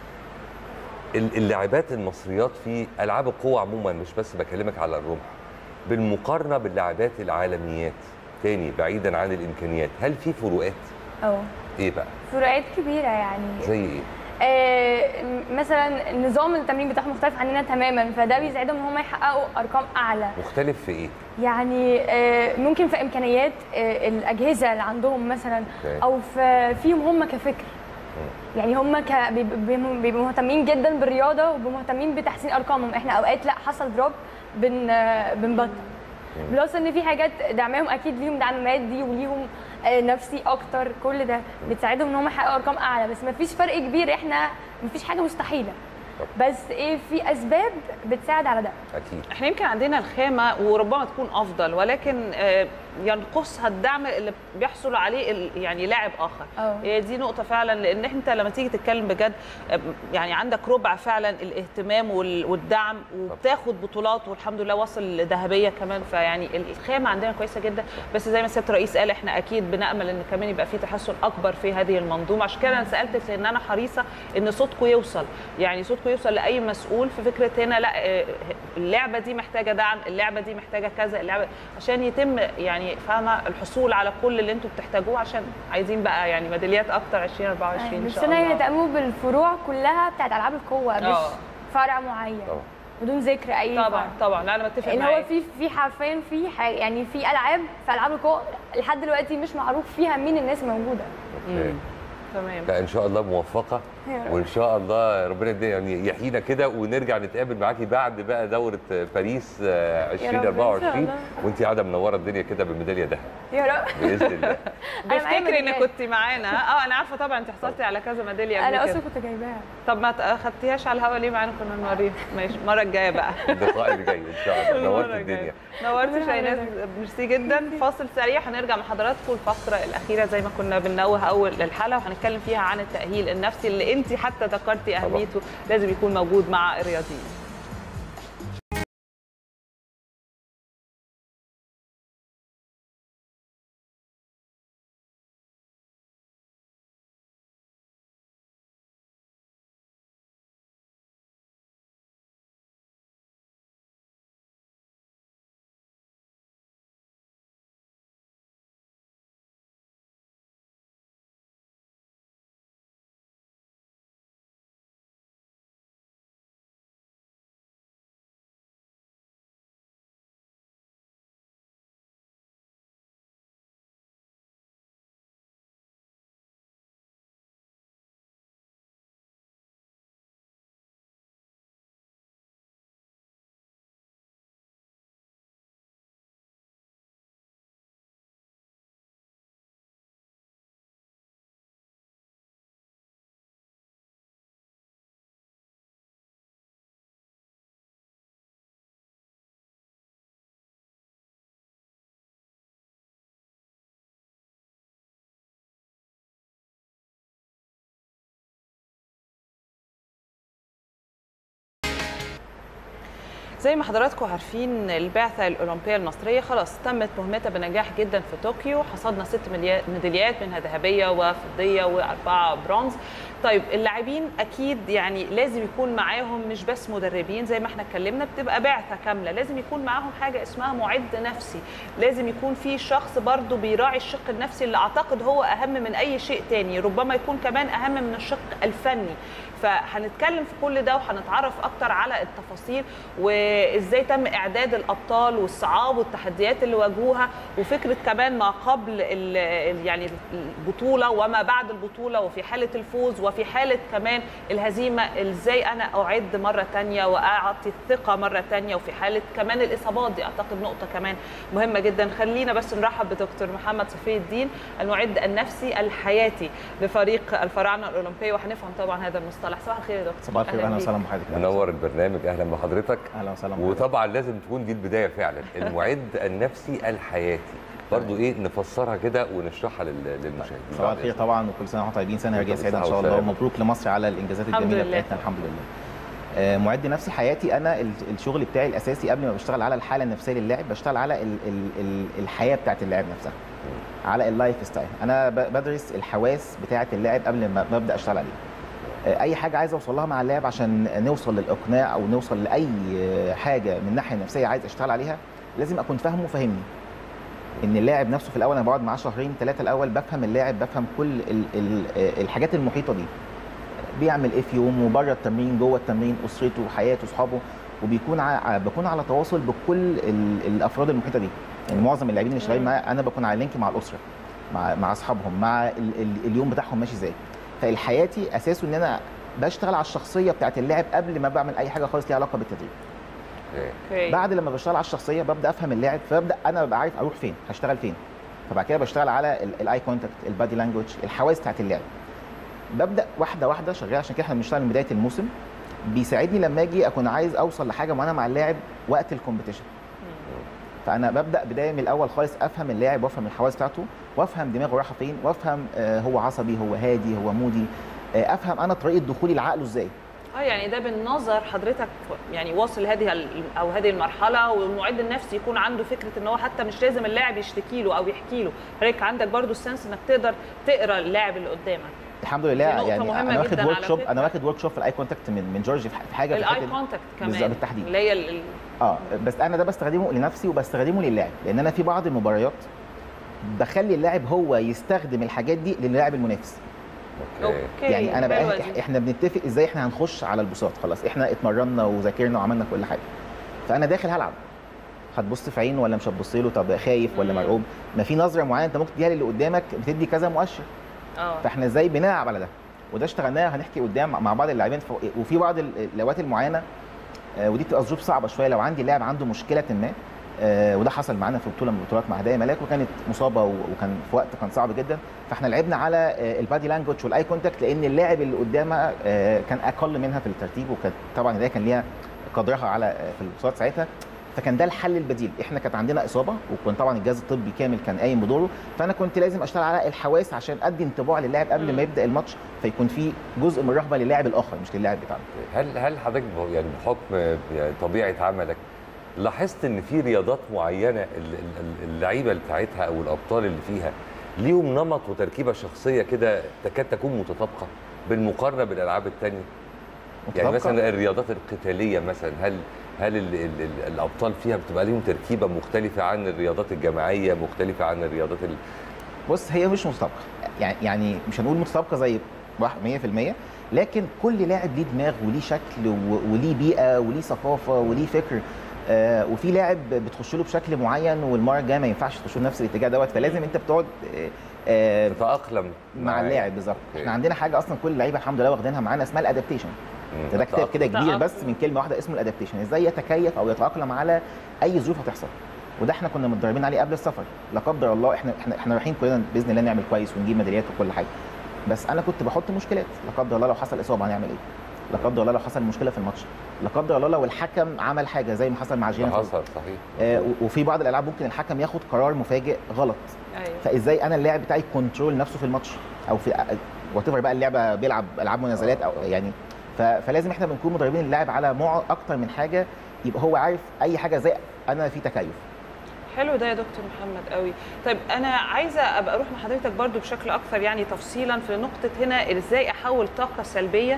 ال- اللاعبات المصريات في العاب القوى عموما مش بس بكلمك على الرمح بالمقارنه باللاعبات العالميات تاني بعيدا عن الامكانيات هل في فروقات اه ايه بقى فروقات كبيره يعني زي ايه آه، مثلا نظام التمرين بتاعهم مختلف عننا تماما فده بيساعدهم ان هم يحققوا ارقام اعلى مختلف في ايه يعني آه، ممكن في امكانيات آه، الاجهزه اللي عندهم مثلا أوكي. او في فيهم هم كفكر يعني هم ك... بيب- بيبقوا بيبقوا مهتمين جدا بالرياضه وبيبقوا مهتمين بتحسين ارقامهم احنا اوقات لا حصل دروب بن آه، بنبطل بلس ان في حاجات دعمهم اكيد ليهم دعم مادي وليهم آه، نفسي اكتر كل ده بتساعدهم ان هم يحققوا ارقام اعلى بس ما فيش فرق كبير احنا ما فيش حاجه مستحيله بس ايه في اسباب بتساعد على ده اكيد احنا يمكن عندنا الخامه وربما تكون افضل ولكن آه، ينقصها الدعم اللي بيحصل عليه ال- يعني لاعب اخر اه. هي دي نقطه فعلا لان انت لما تيجي تتكلم بجد آه، يعني عندك ربع فعلا الاهتمام وال- والدعم وبتاخد بطولات والحمد لله وصل لذهبيه كمان فيعني الخامه عندنا كويسه جدا بس زي ما سياده الرئيس قال احنا اكيد بنامل ان كمان يبقى في تحسن اكبر في هذه المنظومه عشان كده انا سالتك لان انا حريصه ان صوتكم يوصل يعني صوتكم يوصل لاي مسؤول في فكره هنا لا آه، اللعبه دي محتاجه دعم اللعبه دي محتاجه كذا اللعبه عشان يتم يعني فاهمه الحصول على كل اللي انتم بتحتاجوه عشان عايزين بقى يعني ميداليات اكتر 2024 ان بس شاء انا الله يهتموا بالفروع كلها بتاعت العاب القوه مش اه. فرع معين بدون ذكر اي طبعا فرع. طبعا لا انا متفق اللي هو معاك في في حرفيا في حاجة يعني في العاب في العاب القوه لحد دلوقتي مش معروف فيها مين الناس موجوده أوكي. تمام لا ان شاء الله موفقه يا رب. وان شاء الله ربنا يدي- يعني يحيينا كده ونرجع نتقابل معاكي بعد بقى دوره باريس آه، رب، إن شاء 2024 الله. وانت قاعده منوره الدنيا كده بميداليه ذهب يا رب باذن الله بفتكر انك ميداليات. كنت معانا اه انا عارفه طبعا انت حصلتي على كذا ميداليه قبل انا كده. اصلا كنت جايباها طب ما خدتيهاش على الهوا ليه معانا كنا نوريها ماشي المره الجايه بقى اللقاء اللي جاي ان شاء الله نورت المرة الجاية. الدنيا نورتي شيناز ميرسي جدا فاصل سريع هنرجع مع حضراتكم الفقره الاخيره زي ما كنا بننوه اول الحلقه وهنتكلم فيها عن التاهيل النفسي اللي انت حتى ذكرتي اهميته لازم يكون موجود مع الرياضيين زي ما حضراتكم عارفين البعثة الأولمبية المصرية خلاص تمت مهمتها بنجاح جدا في طوكيو حصدنا ست مليا- ميداليات منها ذهبية وفضية وأربعة برونز طيب اللاعبين أكيد يعني لازم يكون معاهم مش بس مدربين زي ما احنا اتكلمنا بتبقى بعثة كاملة لازم يكون معاهم حاجة اسمها معد نفسي لازم يكون في شخص برضو بيراعي الشق النفسي اللي أعتقد هو أهم من أي شيء تاني ربما يكون كمان أهم من الشق الفني فهنتكلم في كل ده وهنتعرف اكتر على التفاصيل وازاي تم اعداد الابطال والصعاب والتحديات اللي واجهوها وفكره كمان ما قبل ال- ال- يعني البطوله وما بعد البطوله وفي حاله الفوز وفي حاله كمان الهزيمه ازاي انا اعد مره تانية واعطي الثقه مره تانية وفي حاله كمان الاصابات دي اعتقد نقطه كمان مهمه جدا خلينا بس نرحب بدكتور محمد صفي الدين المعد النفسي الحياتي لفريق الفراعنه الاولمبيه وهنفهم طبعا هذا المصطلح صباح الخير يا دكتور صباح الخير اهلا وسهلا بحضرتك منور البرنامج اهلا بحضرتك اهلا وسهلا بحضرتك. وطبعا لازم تكون دي البدايه فعلا المعد النفسي الحياتي برضو ايه نفسرها كده ونشرحها لل- للمشاهدين صباح الخير طبعا وكل سنه وانتم طيبين سنه رجعيه سعيده ان شاء بالصحة الله والسلامة. ومبروك لمصر على الانجازات الحمد الجميله لله. بتاعتنا الحمد لله آه، معد نفسي حياتي انا ال- الشغل بتاعي الاساسي قبل ما بشتغل على الحاله النفسيه للاعب بشتغل على ال ال ال الحياه بتاعت اللاعب نفسها على اللايف ستايل انا ب- بدرس الحواس بتاعه اللاعب قبل ما ما ابدا اشتغل عليه آه، اي حاجه عايز اوصل لها مع اللاعب عشان نوصل للاقناع او نوصل لاي آه، حاجه من الناحيه النفسيه عايز اشتغل عليها لازم اكون فاهمه وفاهمني ان اللاعب نفسه في الاول انا بقعد معاه شهرين ثلاثه الاول بفهم اللاعب بفهم كل ال ال الحاجات المحيطه بيه بيعمل ايه في يومه بره التمرين جوه التمرين اسرته حياته اصحابه وبيكون ع... بكون على تواصل بكل ال... الافراد المحيطه بيه يعني معظم اللاعبين اللي شغالين معايا انا بكون على لينك مع الاسره مع مع اصحابهم مع ال... ال... اليوم بتاعهم ماشي ازاي فالحياتي اساسه ان انا بشتغل على الشخصيه بتاعت اللاعب قبل ما بعمل اي حاجه خالص ليها علاقه بالتدريب أوكي. بعد لما بشتغل على الشخصيه ببدا افهم اللاعب فببدا انا ببقى عارف اروح فين هشتغل فين فبعد كده بشتغل على الاي كونتاكت البادي لانجوج الحواس بتاعت اللاعب ببدا واحده واحده شغال عشان كده احنا بنشتغل من بدايه الموسم بيساعدني لما اجي اكون عايز اوصل لحاجه معينه مع اللاعب وقت الكومبيتيشن فانا ببدا بدايه من الاول خالص افهم اللاعب وافهم الحواس بتاعته وافهم دماغه رايحه فين وافهم آه، هو عصبي هو هادي هو مودي آه، افهم انا طريقه دخولي لعقله ازاي اه يعني ده بالنظر حضرتك يعني واصل هذه ال- او هذه المرحله والمعد النفسي يكون عنده فكره ان هو حتى مش لازم اللاعب يشتكي له او يحكي له حضرتك عندك برضو السنس انك تقدر تقرا اللاعب اللي قدامك الحمد لله دي نقطة يعني مهمة انا واخد جداً ورك على شوب فكرة. انا واخد ورك شوب في الاي كونتاكت من من جورج في في حاجه في الاي الحتة دي. كونتاكت بالظبط كمان بالتحديد اللي هي ال- ال- اه بس انا ده بستخدمه لنفسي وبستخدمه للاعب لان انا في بعض المباريات بخلي اللاعب هو يستخدم الحاجات دي للاعب المنافس اوكي يعني انا حلوة بقى دي. احنا بنتفق ازاي احنا هنخش على البساط خلاص احنا اتمرنا وذاكرنا وعملنا كل حاجه فانا داخل هلعب هتبص في عينه ولا مش هتبص له طب خايف ولا مم. مرعوب ما في نظره معينه انت ممكن تديها للي قدامك بتدي كذا مؤشر اه فاحنا ازاي بنلعب على ده وده اشتغلناه هنحكي قدام مع بعض اللاعبين ف- وفي بعض ال- الاوقات المعينه آه، ودي بتبقى ظروف صعبه شويه لو عندي لاعب عنده مشكله ما آه، وده حصل معانا في بطوله من البطولات مع هدايا ملاك وكانت مصابه و- وكان في وقت كان صعب جدا فاحنا لعبنا على آه، البادي لانجوج والاي كونتاكت لان اللاعب اللي قدامها آه، كان اقل منها في الترتيب وكانت طبعا هدايا كان ليها قدرها على آه، في البطولات ساعتها فكان ده الحل البديل احنا كانت عندنا اصابه وكان طبعا الجهاز الطبي كامل كان قايم بدوره فانا كنت لازم اشتغل على الحواس عشان ادي انطباع للاعب قبل ما يبدا الماتش فيكون في جزء من الرهبه للاعب الاخر مش للاعب بتاعنا هل هل حضرتك ب- يعني بحكم يعني طبيعه عملك لاحظت ان في رياضات معينه ال- ال- ال- اللعيبه بتاعتها او الابطال اللي فيها ليهم نمط وتركيبه شخصيه كده تكاد تكون متطابقه بالمقارنه بالالعاب الثانيه يعني متطابقة؟ مثلا الرياضات القتاليه مثلا هل هل ال ال ال الابطال فيها بتبقى ليهم تركيبه مختلفه عن الرياضات الجماعيه مختلفه عن الرياضات ال... بص هي مش متطابقه يعني يعني مش هنقول متطابقه زي واحد 100% لكن كل لاعب ليه دماغ وليه شكل و- وليه بيئه وليه ثقافه وليه فكر آه وفي لاعب بتخش له بشكل معين والمره الجايه ما ينفعش تخش له نفس الاتجاه دوت فلازم انت بتقعد آه آه تتاقلم مع معاه. اللاعب بالظبط أوكي. احنا عندنا حاجه اصلا كل اللعيبه الحمد لله واخدينها معانا اسمها الادابتيشن مم، ده كتاب كده التأقلم. كبير بس من كلمه واحده اسمه الادابتيشن ازاي يتكيف او يتاقلم على اي ظروف هتحصل وده احنا كنا متدربين عليه قبل السفر لا قدر الله احنا احنا احنا رايحين كلنا باذن الله نعمل كويس ونجيب ميداليات وكل حاجه بس انا كنت بحط مشكلات لا قدر الله لو حصل اصابه هنعمل ايه لا قدر الله لو حصل مشكله في الماتش لا قدر الله لو الحكم عمل حاجه زي ما حصل مع ده جينا حصل صحيح آه و- وفي بعض الالعاب ممكن الحكم ياخد قرار مفاجئ غلط ايوه فازاي انا اللاعب بتاعي كنترول نفسه في الماتش او في وات بقى اللعبه بيلعب العاب منازلات او يعني ف- فلازم احنا بنكون مدربين اللاعب على مع اكتر من حاجه يبقى هو عارف اي حاجه زي انا في تكيف حلو ده يا دكتور محمد قوي طيب انا عايزه ابقى اروح مع حضرتك برضو بشكل اكثر يعني تفصيلا في نقطه هنا ازاي احول طاقه سلبيه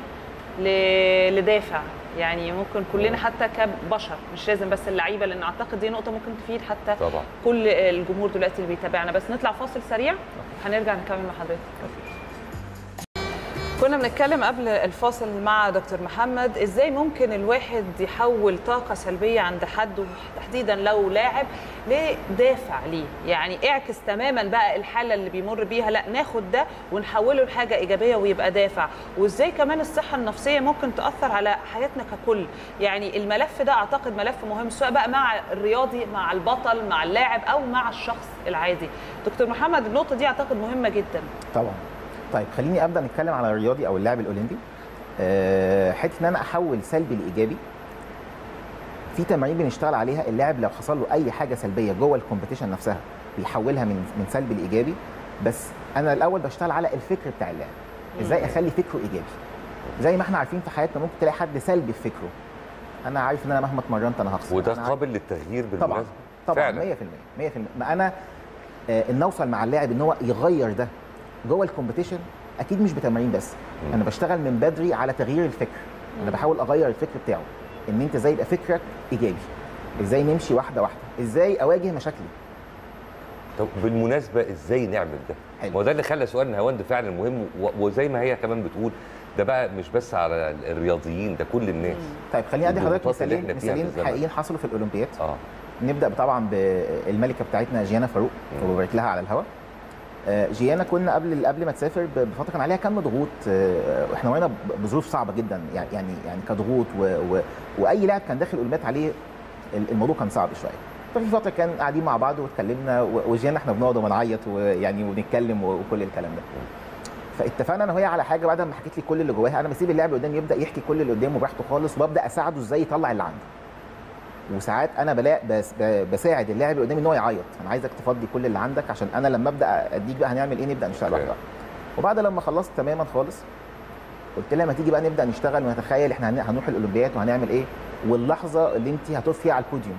ل- لدافع يعني ممكن كلنا حتى كبشر مش لازم بس اللعيبه لان اعتقد دي نقطه ممكن تفيد حتى طبعا كل الجمهور دلوقتي اللي بيتابعنا بس نطلع فاصل سريع هنرجع نكمل مع حضرتك كنا بنتكلم قبل الفاصل مع دكتور محمد ازاي ممكن الواحد يحول طاقة سلبية عند حد تحديدا لو لاعب لدافع ليه يعني اعكس تماما بقى الحالة اللي بيمر بيها لا ناخد ده ونحوله لحاجة ايجابية ويبقى دافع وازاي كمان الصحة النفسية ممكن تأثر على حياتنا ككل يعني الملف ده اعتقد ملف مهم سواء بقى مع الرياضي مع البطل مع اللاعب او مع الشخص العادي دكتور محمد النقطة دي اعتقد مهمة جدا طبعا طيب خليني ابدا نتكلم على الرياضي او اللاعب الاولمبي أه حته ان انا احول سلبي لايجابي في تمارين بنشتغل عليها اللاعب لو حصل له اي حاجه سلبيه جوه الكومبيتيشن نفسها بيحولها من من سلبي لايجابي بس انا الاول بشتغل على الفكر بتاع اللاعب ازاي اخلي فكره ايجابي زي ما احنا عارفين في حياتنا ممكن تلاقي حد سلبي في فكره انا عارف ان انا مهما اتمرنت انا هخسر وده أنا عارف- قابل للتغيير طبعا بالمناسبه طبعا فعلا. 100% 100% ما انا آه، ان اوصل مع اللاعب ان هو يغير ده جوه الكومبيتيشن اكيد مش بتمارين بس انا بشتغل من بدري على تغيير الفكر انا بحاول اغير الفكر بتاعه ان انت ازاي يبقى فكرك ايجابي ازاي نمشي واحده واحده ازاي اواجه مشاكلي طب بالمناسبه ازاي نعمل ده؟ ما هو ده اللي خلى سؤال نهاوند فعلا مهم و- وزي ما هي كمان بتقول ده بقى مش بس على الرياضيين ده كل الناس طيب خليني ادي حضرتك الضغوطات اللي مثالين احنا فيها في مثالين الزمن. حقيقيين حصلوا في الاولمبياد اه نبدا طبعا بالملكه بتاعتنا جيانا فاروق وببارك لها على الهواء آه، جيانا كنا قبل قبل ما تسافر ب- بفتره كان عليها كم ضغوط آه، واحنا وقعنا ب- بظروف صعبه جدا يعني يعني يعني كضغوط و و واي لاعب كان داخل الاولمبياد عليه ال- الموضوع كان صعب شويه ففي فتره كان قاعدين مع بعض واتكلمنا و- وجيانا احنا بنقعد ونعيط ويعني ونتكلم و- وكل الكلام ده فاتفقنا انا وهي على حاجه بعد ما حكيت لي كل اللي جواها انا بسيب اللاعب اللي قدامي يبدا يحكي كل اللي قدامه براحته خالص وببدا اساعده ازاي يطلع اللي عنده وساعات انا بلا بس ب- بساعد اللاعب اللي قدامي ان هو يعيط انا عايزك تفضي كل اللي عندك عشان انا لما ابدا اديك بقى هنعمل ايه نبدا نشتغل واحده واحده وبعد لما خلصت تماما خالص قلت لها ما تيجي بقى نبدا نشتغل ونتخيل احنا هن- هنروح الاولمبياد وهنعمل ايه واللحظه اللي انت هتقف فيها على البوديوم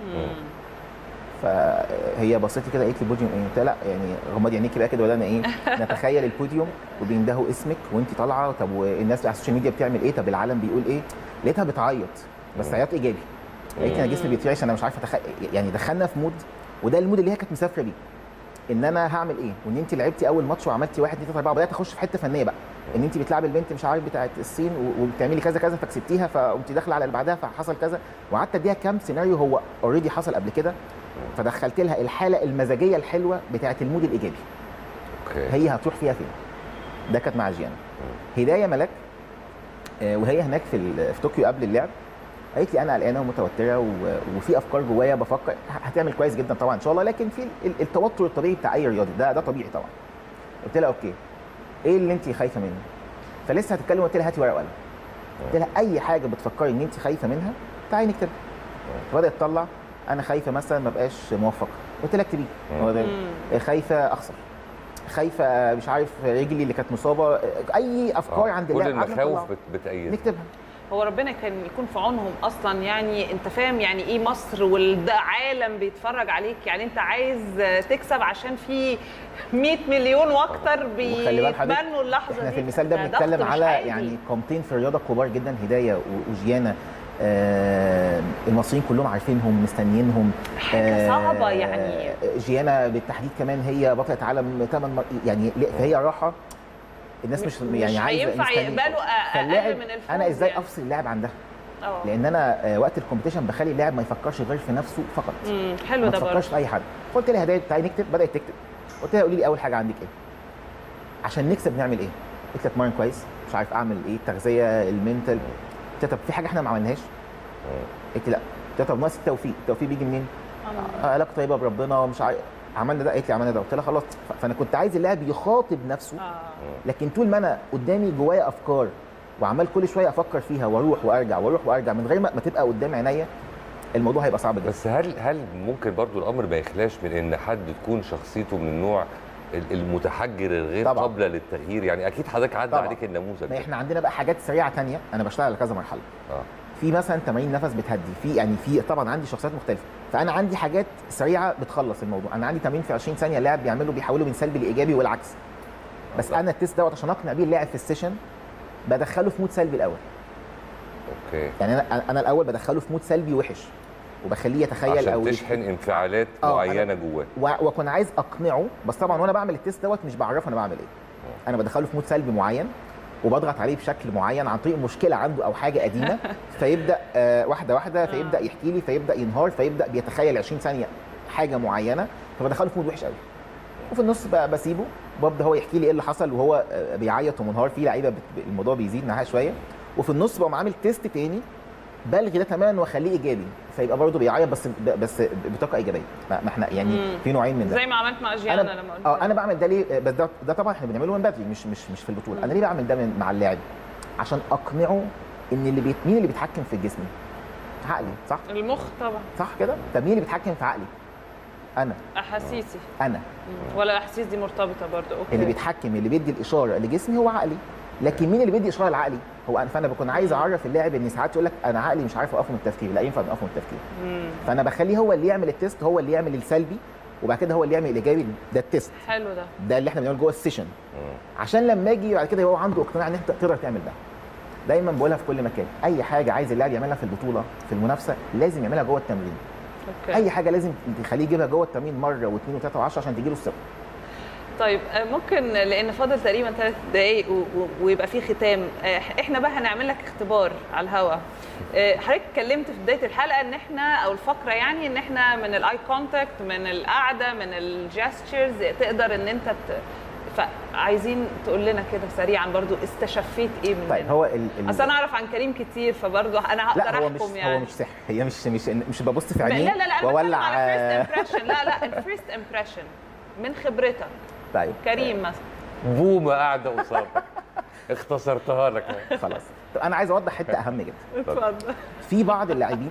فهي بصت لي كده قالت لي بوديوم ايه؟ قلت لها لا يعني غمضي عينيكي بقى كده ولا انا ايه؟ نتخيل البوديوم وبيندهوا اسمك وانت طالعه طب والناس على السوشيال ميديا بتعمل ايه؟ طب العالم بيقول ايه؟ لقيتها بتعيط بس عياط ايجابي لقيت انا جسمي بيترعش انا مش عارف اتخيل يعني دخلنا في مود وده المود اللي هي كانت مسافره بيه ان انا هعمل ايه وان انت لعبتي اول ماتش وعملتي واحد اتنين تلاته اربعه وبدات اخش في حته فنيه بقى ان انت بتلعبي البنت مش عارف بتاعت الصين و- وبتعملي كذا كذا فكسبتيها فقمتي داخله على اللي بعدها فحصل كذا وقعدت اديها كام سيناريو هو اوريدي حصل قبل كده فدخلت لها الحاله المزاجيه الحلوه بتاعت المود الايجابي اوكي هي هتروح فيها فين ده كانت مع جيانا هدايه ملاك آه، وهي هناك في ال- في طوكيو قبل اللعب قالت لي انا قلقانه ومتوتره و- وفي افكار جوايا بفكر ه- هتعمل كويس جدا طبعا ان شاء الله لكن في ال- التوتر الطبيعي بتاع اي رياضي ده ده طبيعي طبعا قلت لها اوكي ايه اللي انت خايفه منه فلسه هتتكلم قلت لها هاتي ورقه وقلم قلت لها اي حاجه بتفكري ان انت خايفه منها تعالي نكتبها فبدات تطلع انا خايفه مثلا ما بقاش موفقه قلت لها اكتبيه هو ده خايفه اخسر خايفه مش عارف رجلي اللي كانت مصابه اي افكار عند كل اللاعب قعدنا المخاوف نطلعها. بت- بتأيدها نكتبها هو ربنا كان يكون في عونهم اصلا يعني انت فاهم يعني ايه مصر والعالم بيتفرج عليك يعني انت عايز تكسب عشان في 100 مليون واكتر وخلي بال حضرتك بيتمنوا اللحظه احنا دي في المثال ده ضغط بنتكلم مش على عادي. يعني قامتين في الرياضه كبار جدا هدايه و- وجيانا آه المصريين كلهم عارفينهم مستنيينهم حاجة صعبة يعني. جيانا بالتحديد كمان هي بطله عالم ثمان مر... يعني ل- فهي راحه الناس مش, مش يعني عايزه هينفع مستنية. يقبلوا أ- فاللاعب اقل من الفوز انا ازاي يعني. افصل اللاعب عن ده اه لان انا آه، وقت الكومبيتيشن بخلي اللاعب ما يفكرش غير في نفسه فقط مم، حلو ما ده برضه تفكرش في اي حد قلت لها هدايا تعالي نكتب بدات تكتب قلت لها قولي لي اول حاجه عندك ايه عشان نكسب نعمل ايه قلت لها اتمرن كويس مش عارف اعمل ايه التغذيه المنتال قلت لها طب في حاجه احنا ما عملناش قلت لي لا قلت لها طب ناقص التوفيق التوفيق بيجي منين آه، علاقه طيبه بربنا ومش عارف عملنا ده قالت لي عملنا ده قلت لها خلاص ف- فانا كنت عايز اللاعب يخاطب نفسه لكن طول ما انا قدامي جوايا افكار وعمال كل شويه افكر فيها واروح وارجع واروح وارجع من غير ما ما تبقى قدام عينيا الموضوع هيبقى صعب جدا بس هل هل ممكن برضو الامر ما يخلاش من ان حد تكون شخصيته من النوع ال- المتحجر الغير طبعاً. قابله للتغيير يعني اكيد حضرتك عدى طبعاً. عليك النموذج ما ده احنا عندنا بقى حاجات سريعه تانية انا بشتغل على كذا مرحله اه في مثلا تمارين نفس بتهدي في يعني في طبعا عندي شخصيات مختلفه فانا عندي حاجات سريعه بتخلص الموضوع انا عندي تمرين في 20 ثانيه اللاعب بيعمله بيحوله من سلبي لايجابي والعكس بس انا التيست دوت عشان اقنع بيه اللاعب في السيشن بدخله في مود سلبي الاول اوكي يعني انا انا الاول بدخله في مود سلبي وحش وبخليه يتخيل عشان او تشحن انفعالات آه، معينه أنا- جواه و- واكون عايز اقنعه بس طبعا وانا بعمل التيست دوت مش بعرفه انا بعمل ايه انا بدخله في مود سلبي معين وبضغط عليه بشكل معين عن طريق مشكله عنده او حاجه قديمه فيبدا آه، واحده واحده فيبدا يحكي لي فيبدا ينهار فيبدا بيتخيل 20 ثانيه حاجه معينه فبدخله في مود وحش قوي وفي النص بقى بسيبه ببدا هو يحكي لي ايه اللي حصل وهو آه، بيعيط ومنهار في لعيبه بت- الموضوع بيزيد معاها شويه وفي النص بقوم عامل تيست تاني بلغي ده تماما واخليه ايجابي فيبقى برضه بيعيط بس بس بطاقه ايجابيه ما ما احنا يعني مم. في نوعين من ده زي ما عملت مع جيانا انا لما قلت اه انا بعمل ده ليه بس ده, ده طبعا احنا بنعمله من بدري مش مش مش في البطوله انا ليه بعمل ده من مع اللاعب عشان اقنعه ان اللي بيت مين اللي بيتحكم في جسمي عقلي صح المخ طبعا صح كده طب مين اللي بيتحكم في عقلي انا احاسيسي انا مم. ولا الاحاسيس دي مرتبطه برضه اوكي اللي بيتحكم اللي بيدي الاشاره لجسمي هو عقلي لكن مين اللي بيدي اشاره لعقلي هو انا فانا بكون عايز اعرف اللاعب ان ساعات يقول لك انا عقلي مش عارف اوقفه من التفكير لا ينفع اوقفه من التفكير مم. فانا بخليه هو اللي يعمل التيست هو اللي يعمل السلبي وبعد كده هو اللي يعمل الايجابي ده التيست حلو ده ده اللي احنا بنعمله جوه السيشن عشان لما اجي بعد كده هو عنده اقتناع ان انت تقدر تعمل ده دايما بقولها في كل مكان اي حاجه عايز اللاعب يعملها في البطوله في المنافسه لازم يعملها جوه التمرين اوكي اي حاجه لازم تخليه يجيبها جوه التمرين مره واثنين وثلاثه وعشرة عشان تجي له الثقه طيب آه، ممكن لان فاضل تقريبا ثلاث دقائق و- و- ويبقى في ختام آه، احنا بقى هنعمل لك اختبار على الهوا آه، حضرتك اتكلمت في بدايه الحلقه ان احنا او الفقره يعني ان احنا من الاي كونتاكت من القعده من الجستشرز تقدر ان انت ت... فعايزين تقول لنا كده سريعا برضو استشفيت ايه من طيب هو ال ال اصل انا اعرف عن كريم كتير فبرضه انا هقدر لا هو مش احكم يعني هو مش سحر هي مش مش مش ببص في لا عينيه لا لا انا بتكلم واولع على آه، فيرست امبريشن لا لا الفيرست امبريشن من خبرتك طيب كريم مثلا بومه قاعده قصادك اختصرتها لك خلاص طب انا عايز اوضح حته اهم جدا اتفضل في بعض اللاعبين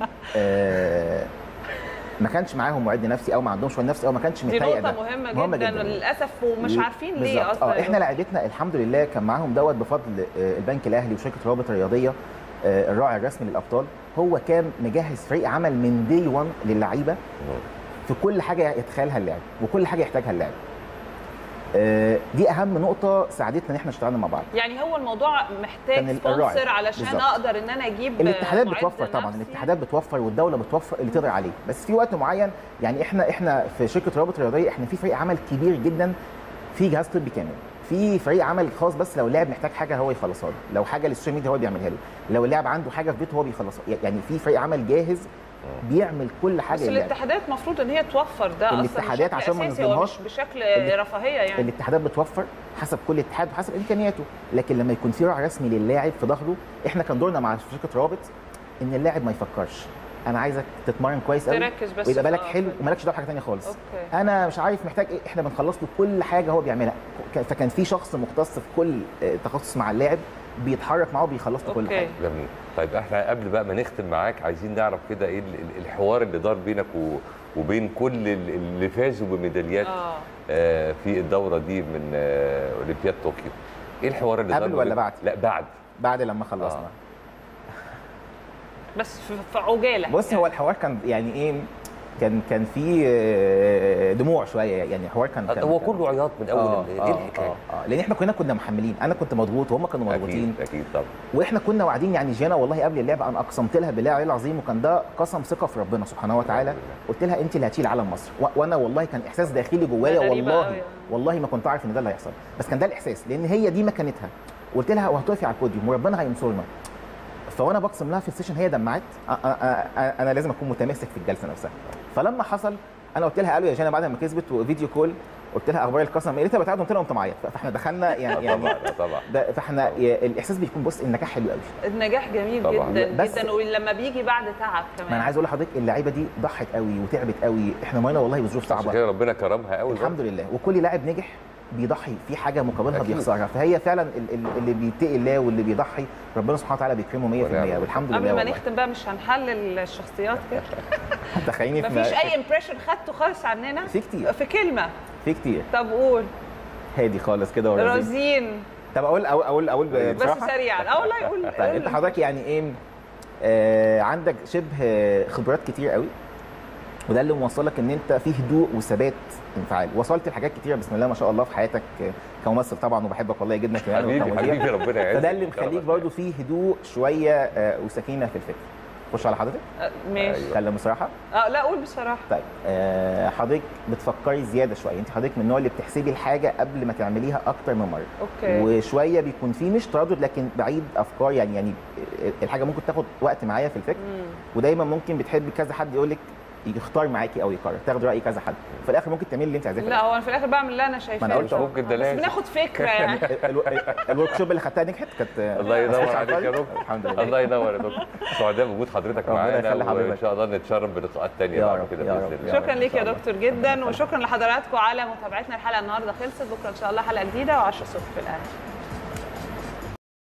آه ما كانش معاهم معد نفسي او ما عندهمش معد نفسي او ما كانش دي متهيأ نقطة ده مهمة, جدا, للأسف ومش عارفين ليه بالظبط. أصلا اه احنا لعيبتنا الحمد لله كان معاهم دوت بفضل آه، البنك الاهلي وشركه روابط الرياضيه آه، الراعي الرسمي للابطال هو كان مجهز فريق عمل من دي 1 للعيبه في كل حاجه يتخيلها اللاعب وكل حاجه يحتاجها اللاعب آه، دي اهم نقطه ساعدتنا ان احنا اشتغلنا مع بعض يعني هو الموضوع كان محتاج ال- الراعي. سبونسر علشان بالظبط. أقدر إن أنا أجيب الاتحادات معد بتوفر طبعا نفسي. الاتحادات بتوفر والدوله بتوفر اللي تقدر عليه بس في وقت معين يعني احنا احنا في شركه روابط رياضيه احنا في فريق عمل كبير جدا في جهاز طبي كامل في فريق عمل خاص بس لو اللاعب محتاج حاجه هو يخلصها له لو حاجه للسوشيال ميديا هو بيعملها له لو اللاعب عنده حاجه في بيته هو بيخلصها يعني في فريق عمل جاهز بيعمل كل حاجه بس للاعب الاتحادات المفروض إن هي توفر ده أصلا الاتحادات بشكل عشان ما أساسي، هو نظلمهاش مش بشكل ال- رفاهية يعني الاتحادات بتوفر حسب كل اتحاد وحسب امكانياته لكن لما يكون في راعي رسمي للاعب في ظهره احنا كان دورنا مع شركه روابط ان اللاعب ما يفكرش انا عايزك تتمرن كويس قوي تركز بس ويبقى في- بالك آه، حلو في- ومالكش دعوه بحاجه ثانيه خالص أوكي. انا مش عارف محتاج ايه احنا بنخلص له كل حاجه هو بيعملها ك- فكان في شخص مختص في كل آه، تخصص مع اللاعب بيتحرك معاه وبيخلص له كل حاجه جميل طيب احنا قبل بقى ما نختم معاك عايزين نعرف كده ايه ال- ال- الحوار اللي دار بينك و- وبين كل ال- اللي فازوا بميداليات آه. آه في الدوره دي من آه اولمبياد طوكيو ايه الحوار اللي دار قبل ما ولا بين- بعد؟ لا بعد بعد لما خلصنا بس في في عجالة بص هو الحوار كان يعني ايه كان كان في آه، دموع شويه يعني الحوار كان, كان هو كان- كله عياط من اول آه، ال- آه، ايه الحكايه آه، آه، لان احنا كلنا كنا محملين انا كنت مضغوط وهم كانوا مضغوطين اكيد اكيد طبعا واحنا كنا واعدين يعني جينا والله قبل اللعبه انا اقسمت لها بالله العلي العظيم وكان ده قسم ثقه في ربنا سبحانه وتعالى قلت لها انت اللي هتشيل علم مصر و- وانا والله كان احساس داخلي جوايا غريبة والله أوي. والله ما كنت عارف ان ده اللي هيحصل بس كان ده الاحساس لان هي دي مكانتها قلت لها وهتقفي على البوديوم وربنا هينصرنا فوانا بقسم لها في السيشن هي دمعت أ- أ- أ- انا لازم اكون متماسك في الجلسه نفسها فلما حصل انا قلت لها قالوا يا جانا بعد ما كسبت وفيديو كول قلت لها اخبار القسم ايه لقيتها بتعيط قلت لها قمت معيط فاحنا دخلنا يعني يعني طبعا طبعا ده فاحنا الاحساس بيكون بص النجاح حلو قوي النجاح جميل طبعاً. جدا بس- جدا ولما بيجي بعد تعب كمان ما انا عايز اقول لحضرتك اللعيبه دي ضحت قوي وتعبت قوي احنا مرينا والله بظروف عشان صعبه كده ربنا كرمها قوي الحمد لله وكل لاعب نجح بيضحي في حاجه مقابلها أكيد. بيخسرها فهي فعلا ال- ال- اللي بيتقي الله واللي بيضحي ربنا سبحانه وتعالى بيكرمه 100% والحمد لله قبل ما والله نختم بقى مش هنحلل الشخصيات كده تخيلني في مفيش اي امبريشن خدته خالص عننا في كتير في كلمه في كتير طب قول هادي خالص كده ورزين رزين طب اقول اقول اقول, أقول بس بصراحه سريعا اه والله يقول طيب انت حضرتك يعني ايه آه عندك شبه خبرات كتير قوي وده اللي موصلك ان انت في هدوء وثبات انفعال وصلت لحاجات كتيره بسم الله ما شاء الله في حياتك آه، كممثل طبعا وبحبك والله جدا كمان حبيبي وكمذيع. حبيبي ربنا يعزك فده اللي مخليك برضو في هدوء شويه آه، وسكينه في الفكر اخش على حضرتك آه، ماشي اتكلم بصراحه اه لا قول بصراحه طيب آه، حضرتك بتفكري زياده شويه انت حضرتك من النوع اللي بتحسبي الحاجه قبل ما تعمليها اكتر من مره اوكي وشويه بيكون في مش تردد لكن بعيد افكار يعني يعني الحاجه ممكن تاخد وقت معايا في الفكر مم. ودايما ممكن بتحبي كذا حد يقول لك يختار معاكي او يقرر تاخد راي كذا حد في الاخر ممكن تعملي اللي انت عايزاه في لا هو انا في الاخر بعمل اللي انا شايفاه ما أنا قلت أهو. ممكن ده بس لازم. بناخد فكره يعني الورك شوب اللي خدتها نجحت كانت الله ينور ما عليك يا فاضي. دكتور الحمد لله الله ينور يا دكتور سعداء بوجود حضرتك ربنا معانا يخلي حضرتك. وان شاء الله نتشرف بلقاءات تانية يا بعد رب، كده يا باذن رب، الله يا رب. شكرا ليك يا إن شاء دكتور جدا وشكرا لحضراتكم على متابعتنا الحلقه النهارده خلصت بكره ان شاء الله حلقه جديده و10 الصبح في الاهلي